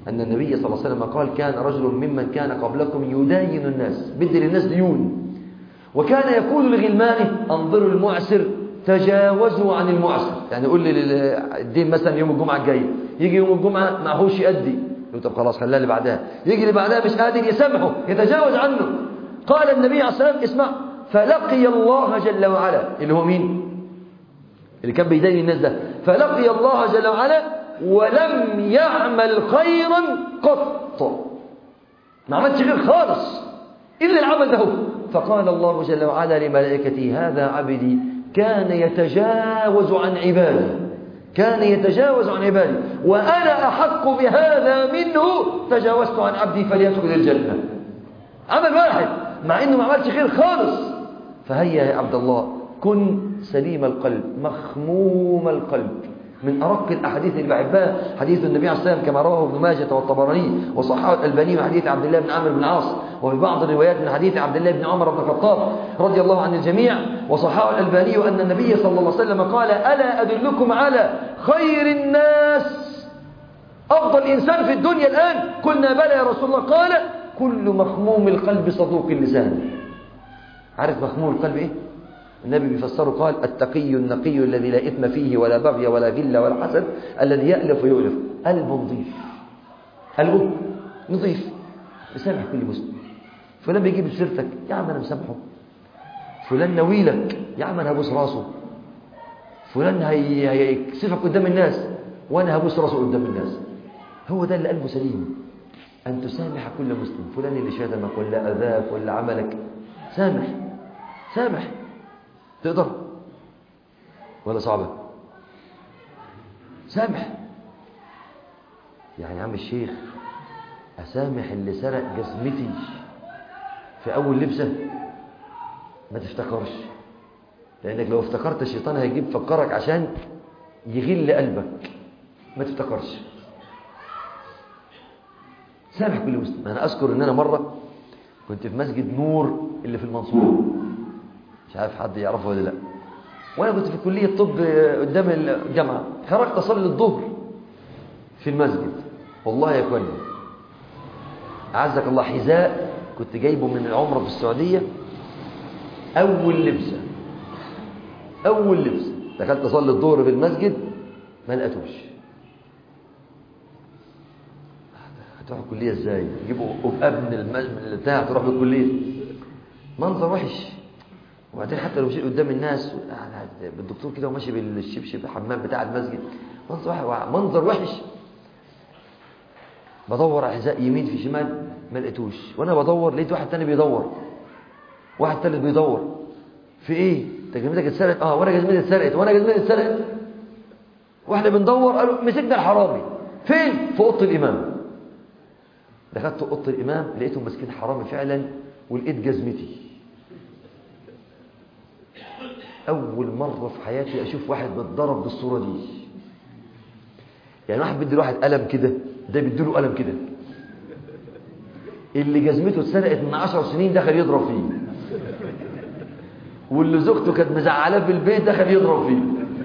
Speaker 1: أن النبي صلى الله عليه وسلم قال كان رجل ممن كان قبلكم يداين الناس بدل الناس ديون وكان يقول لغلمانه انظروا المعسر تجاوزوا عن المعسر يعني يقول لي الدين مثلا يوم الجمعة الجاي يجي يوم الجمعة معهوش يأدي يقول طب خلاص خليها اللي بعدها يجي اللي بعدها مش قادر يسامحه يتجاوز عنه قال النبي عليه الصلاة والسلام اسمع فلقي الله جل وعلا اللي هو مين اللي كان بيدين الناس ده فلقي الله جل وعلا ولم يعمل خيرا قط ما عملش غير خالص إلا العمل ده فقال الله جل وعلا لملائكته هذا عبدي كان يتجاوز عن عبادي كان يتجاوز عن عبادي وأنا أحق بهذا منه تجاوزت عن عبدي فليدخل الجنة عمل واحد مع إنه ما عملش خير خالص فهيا يا عبد الله كن سليم القلب مخموم القلب من أرق الأحاديث اللي بحبها حديث النبي عليه الصلاة والسلام كما رواه ابن ماجه والطبراني وصححه الألباني من حديث عبد الله بن عمرو بن العاص وفي بعض الروايات من حديث عبد الله بن عمر بن الخطاب رضي الله عن الجميع وصححه الألباني أن النبي صلى الله عليه وسلم قال ألا أدلكم على خير الناس أفضل إنسان في الدنيا الآن قلنا بلى يا رسول الله قال كل مخموم القلب صدوق اللسان عارف مخموم القلب إيه؟ النبي بيفسره قال التقي النقي الذي لا إثم فيه ولا بغي ولا غل ولا حسد الذي يألف ويؤلف قلب نظيف قلبه نظيف بسامح كل مسلم فلان بيجيب سيرتك يا عم انا مسامحه فلان نويلك يا عم انا هبوس راسه فلان هي... هيكسفك قدام الناس وانا هبوس راسه قدام الناس هو ده اللي قلبه سليم ان تسامح كل مسلم فلان اللي شتمك ولا اذاك ولا عملك سامح سامح تقدر ولا صعبة سامح يعني يا عم الشيخ أسامح اللي سرق جزمتي في أول لبسة ما تفتكرش لأنك لو افتكرت الشيطان هيجيب فكرك عشان يغل قلبك ما تفتكرش سامح كل مسلم أنا أذكر أن أنا مرة كنت في مسجد نور اللي في المنصورة مش عارف حد يعرفه ولا لا وانا كنت في كليه طب قدام الجامعه خرجت اصلي الظهر في المسجد والله يا اخواني اعزك الله حذاء كنت جايبه من العمره في السعوديه اول لبسه اول لبسه دخلت اصلي الظهر في المسجد ما لقيتوش هتروح الكليه ازاي تجيبوا ابن المجمل بتاع تروح بالكليه منظر وحش وبعدين حتى لو مشيت قدام الناس بالدكتور كده وماشي بالشبشب الحمام بتاع المسجد منظر وحش منظر وحش بدور على حذاء يمين في شمال ما لقيتوش وانا بدور لقيت واحد تاني بيدور واحد تالت بيدور في ايه انت جزمتك اتسرقت اه وانا جزمتي اتسرقت وانا جزمتي اتسرقت واحنا بندور قالوا مسكنا الحرامي فين في اوضه الامام دخلت اوضه الامام لقيتهم ماسكين حرامي فعلا ولقيت جزمتي أول مرة في حياتي أشوف واحد متضرب بالصورة دي يعني واحد بيدي واحد قلم كده ده بيديله قلم كده اللي جزمته اتسرقت من عشر سنين دخل يضرب فيه واللي زوجته كانت مزعلاه في البيت دخل يضرب فيه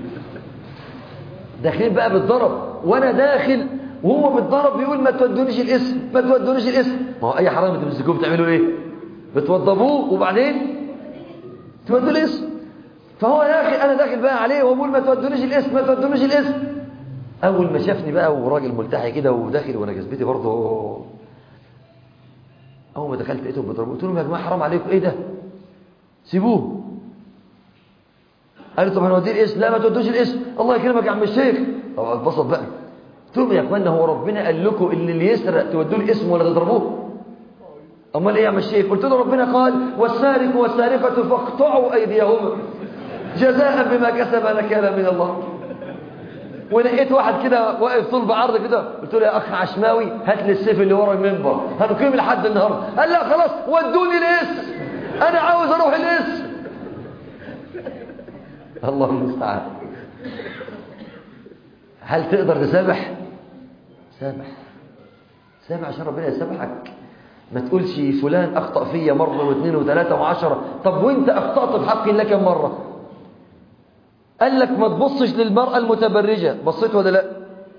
Speaker 1: داخلين بقى بالضرب وانا داخل وهو بالضرب بيقول ما تودونيش الاسم ما تودونيش الاسم ما هو اي حرامي تمسكوه بتعملوا ايه بتوضبوه وبعدين تودوا الاسم فهو داخل انا داخل بقى عليه وبقول ما تودونيش الاسم ما تودونيش الاسم اول ما شافني بقى وراجل ملتحي كده وداخل وانا جذبتي برضه اول ما دخلت لقيتهم بيضربوا قلت لهم يا جماعه حرام عليكم ايه ده سيبوه قال لي طب هنوديه الاسم لا ما تودوش الاسم الله يكرمك يا عم الشيخ طب اتبسط بقى قلت لهم يا اخوانا هو ربنا قال لكم ان اللي يسرق تودوه الاسم ولا تضربوه امال ايه يا عم الشيخ قلت له ربنا قال والسارق والسارقه فاقطعوا ايديهما جزاء بما كسب نكالا من الله ولقيت واحد كده واقف طول بعرض كده قلت له يا اخ عشماوي هات لي السيف اللي ورا المنبر هنقيم لحد النهارده قال لا خلاص ودوني الاسم انا عاوز اروح الاسم الله المستعان هل تقدر تسامح سامح سامح عشان ربنا يسامحك ما تقولش فلان اخطا فيا مره واثنين وثلاثه وعشره طب وانت اخطات في حق الله كم مره قال لك ما تبصش للمرأة المتبرجة بصيت ولا لا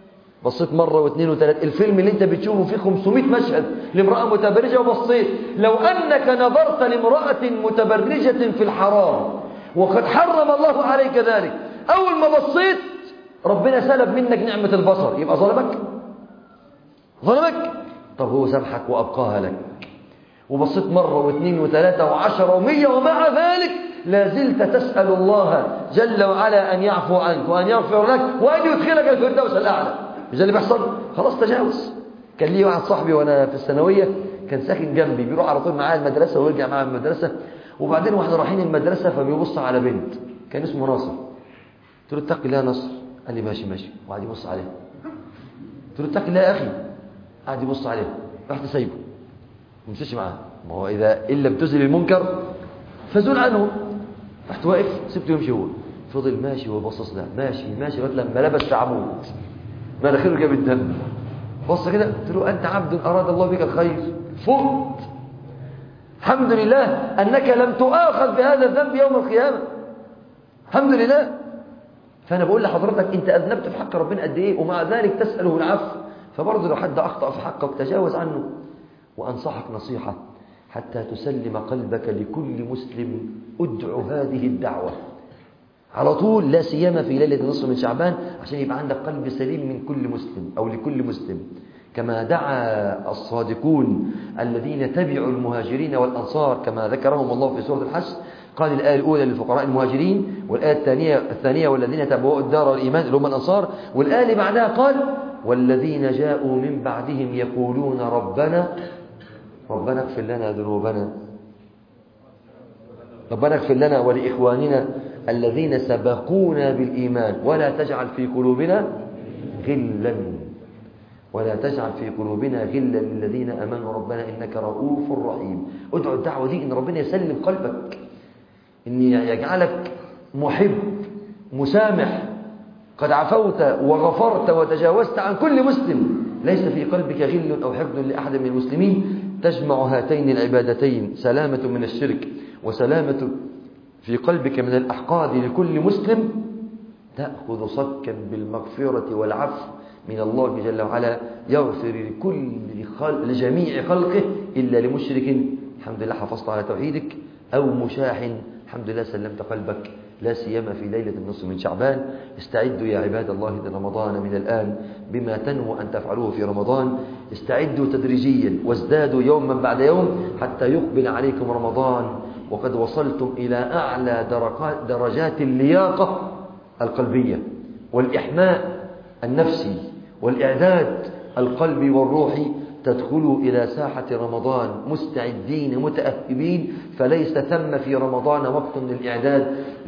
Speaker 1: بصيت مرة واثنين وثلاثة الفيلم اللي انت بتشوفه فيه 500 مشهد لامرأة متبرجة وبصيت لو أنك نظرت لامرأة متبرجة في الحرام وقد حرم الله عليك ذلك أول ما بصيت ربنا سلب منك نعمة البصر يبقى ظلمك ظلمك طب هو سامحك وأبقاها لك وبصيت مرة واثنين وثلاثة وعشرة ومية ومع ذلك لا زلت تسأل الله جل وعلا أن يعفو عنك وأن يغفر لك وأن يدخلك الفردوس الأعلى مش اللي بيحصل خلاص تجاوز كان لي واحد صاحبي وأنا في الثانوية كان ساكن جنبي بيروح على طول معايا المدرسة ويرجع معايا من المدرسة وبعدين واحنا رايحين المدرسة فبيبص على بنت كان اسمه ناصر قلت له اتق الله يا ناصر قال لي ماشي ماشي وقعد يبص عليها قلت له اتق الله يا أخي قعد يبص عليها رحت سايبه ما مشيش معاه ما هو إذا إن لم تزل المنكر فزول عنه رحت واقف سبته يمشي هو فضل ماشي وبصص له ماشي ماشي لغايه لما لبس عمود مناخيره جاب الدم بص كده قلت له انت عبد اراد الله بك الخير فقت الحمد لله انك لم تؤاخذ بهذا الذنب يوم القيامه الحمد لله فانا بقول لحضرتك انت اذنبت في حق ربنا قد ايه ومع ذلك تساله العفو فبرضه لو حد اخطا في حقك تجاوز عنه وانصحك نصيحه حتى تسلم قلبك لكل مسلم ادعو هذه الدعوة على طول لا سيما في ليلة النصف من شعبان عشان يبقى عندك قلب سليم من كل مسلم أو لكل مسلم كما دعا الصادقون الذين تبعوا المهاجرين والأنصار كما ذكرهم الله في سورة الحشر قال الآية الأولى للفقراء المهاجرين والآية الثانية الثانية والذين تبوأوا الدار الإيمان اللي هم الأنصار والآية اللي بعدها قال والذين جاءوا من بعدهم يقولون ربنا ربنا اغفر لنا ذنوبنا ربنا اغفر لنا ولإخواننا الذين سبقونا بالإيمان ولا تجعل في قلوبنا غلا ولا تجعل في قلوبنا غلا للذين امنوا ربنا انك رؤوف رحيم ادعو الدعوه دي ان ربنا يسلم قلبك ان يجعلك محب مسامح قد عفوت وغفرت وتجاوزت عن كل مسلم ليس في قلبك غل او حقد لاحد من المسلمين تجمع هاتين العبادتين سلامه من الشرك وسلامه في قلبك من الاحقاد لكل مسلم تاخذ صكا بالمغفره والعفو من الله جل وعلا يغفر لكل خلق لجميع خلقه إلا لمشرك الحمد لله حفظت على توحيدك أو مشاح الحمد لله سلمت قلبك لا سيما في ليلة النصف من شعبان استعدوا يا عباد الله لرمضان من الآن بما تنووا أن تفعلوه في رمضان استعدوا تدريجيا وازدادوا يوما بعد يوم حتى يقبل عليكم رمضان وقد وصلتم إلى أعلى درجات اللياقة القلبية والإحماء النفسي والإعداد القلبي والروحي تدخلوا إلى ساحة رمضان مستعدين متأهبين فليس ثم في رمضان وقت للإعداد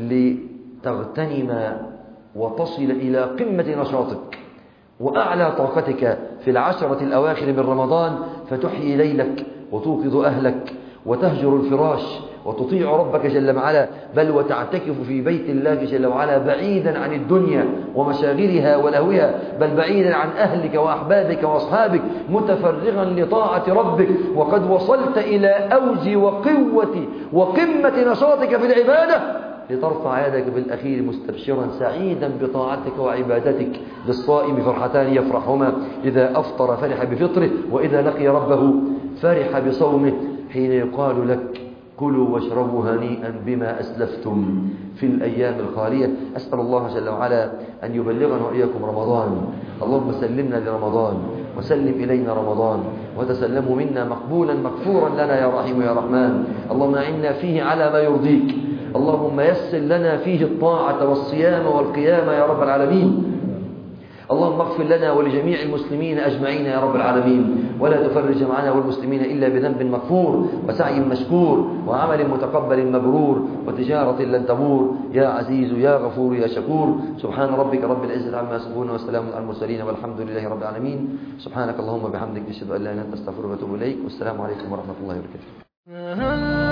Speaker 1: لتغتنم وتصل إلى قمة نشاطك وأعلى طاقتك في العشرة الأواخر من رمضان فتحيي ليلك وتوقظ أهلك وتهجر الفراش وتطيع ربك جل وعلا بل وتعتكف في بيت الله جل وعلا بعيدا عن الدنيا ومشاغلها ولهوها بل بعيدا عن أهلك وأحبابك وأصحابك متفرغا لطاعة ربك وقد وصلت إلى أوج وقوة وقمة نشاطك في العبادة لترفع يدك في الأخير مستبشرا سعيدا بطاعتك وعبادتك للصائم فرحتان يفرحهما إذا أفطر فرح بفطره وإذا لقي ربه فرح بصومه حين يقال لك كلوا واشربوا هنيئا بما أسلفتم في الأيام الخالية أسأل الله جل وعلا أن يبلغنا وإياكم رمضان اللهم سلمنا لرمضان وسلم إلينا رمضان وتسلمه منا مقبولا مغفورا لنا يا رحيم يا رحمن اللهم أعنا فيه على ما يرضيك اللهم يسر لنا فيه الطاعة والصيام والقيام يا رب العالمين اللهم اغفر لنا ولجميع المسلمين أجمعين يا رب العالمين ولا تفرج معنا والمسلمين إلا بذنب مغفور وسعي مشكور وعمل متقبل مبرور وتجارة لن تبور يا عزيز يا غفور يا شكور سبحان ربك رب العزة عما يصفون وسلام على المرسلين والحمد لله رب العالمين سبحانك اللهم وبحمدك نشهد أن لا إله إلا أنت أستغفرك وأتوب إليك والسلام عليكم ورحمة الله وبركاته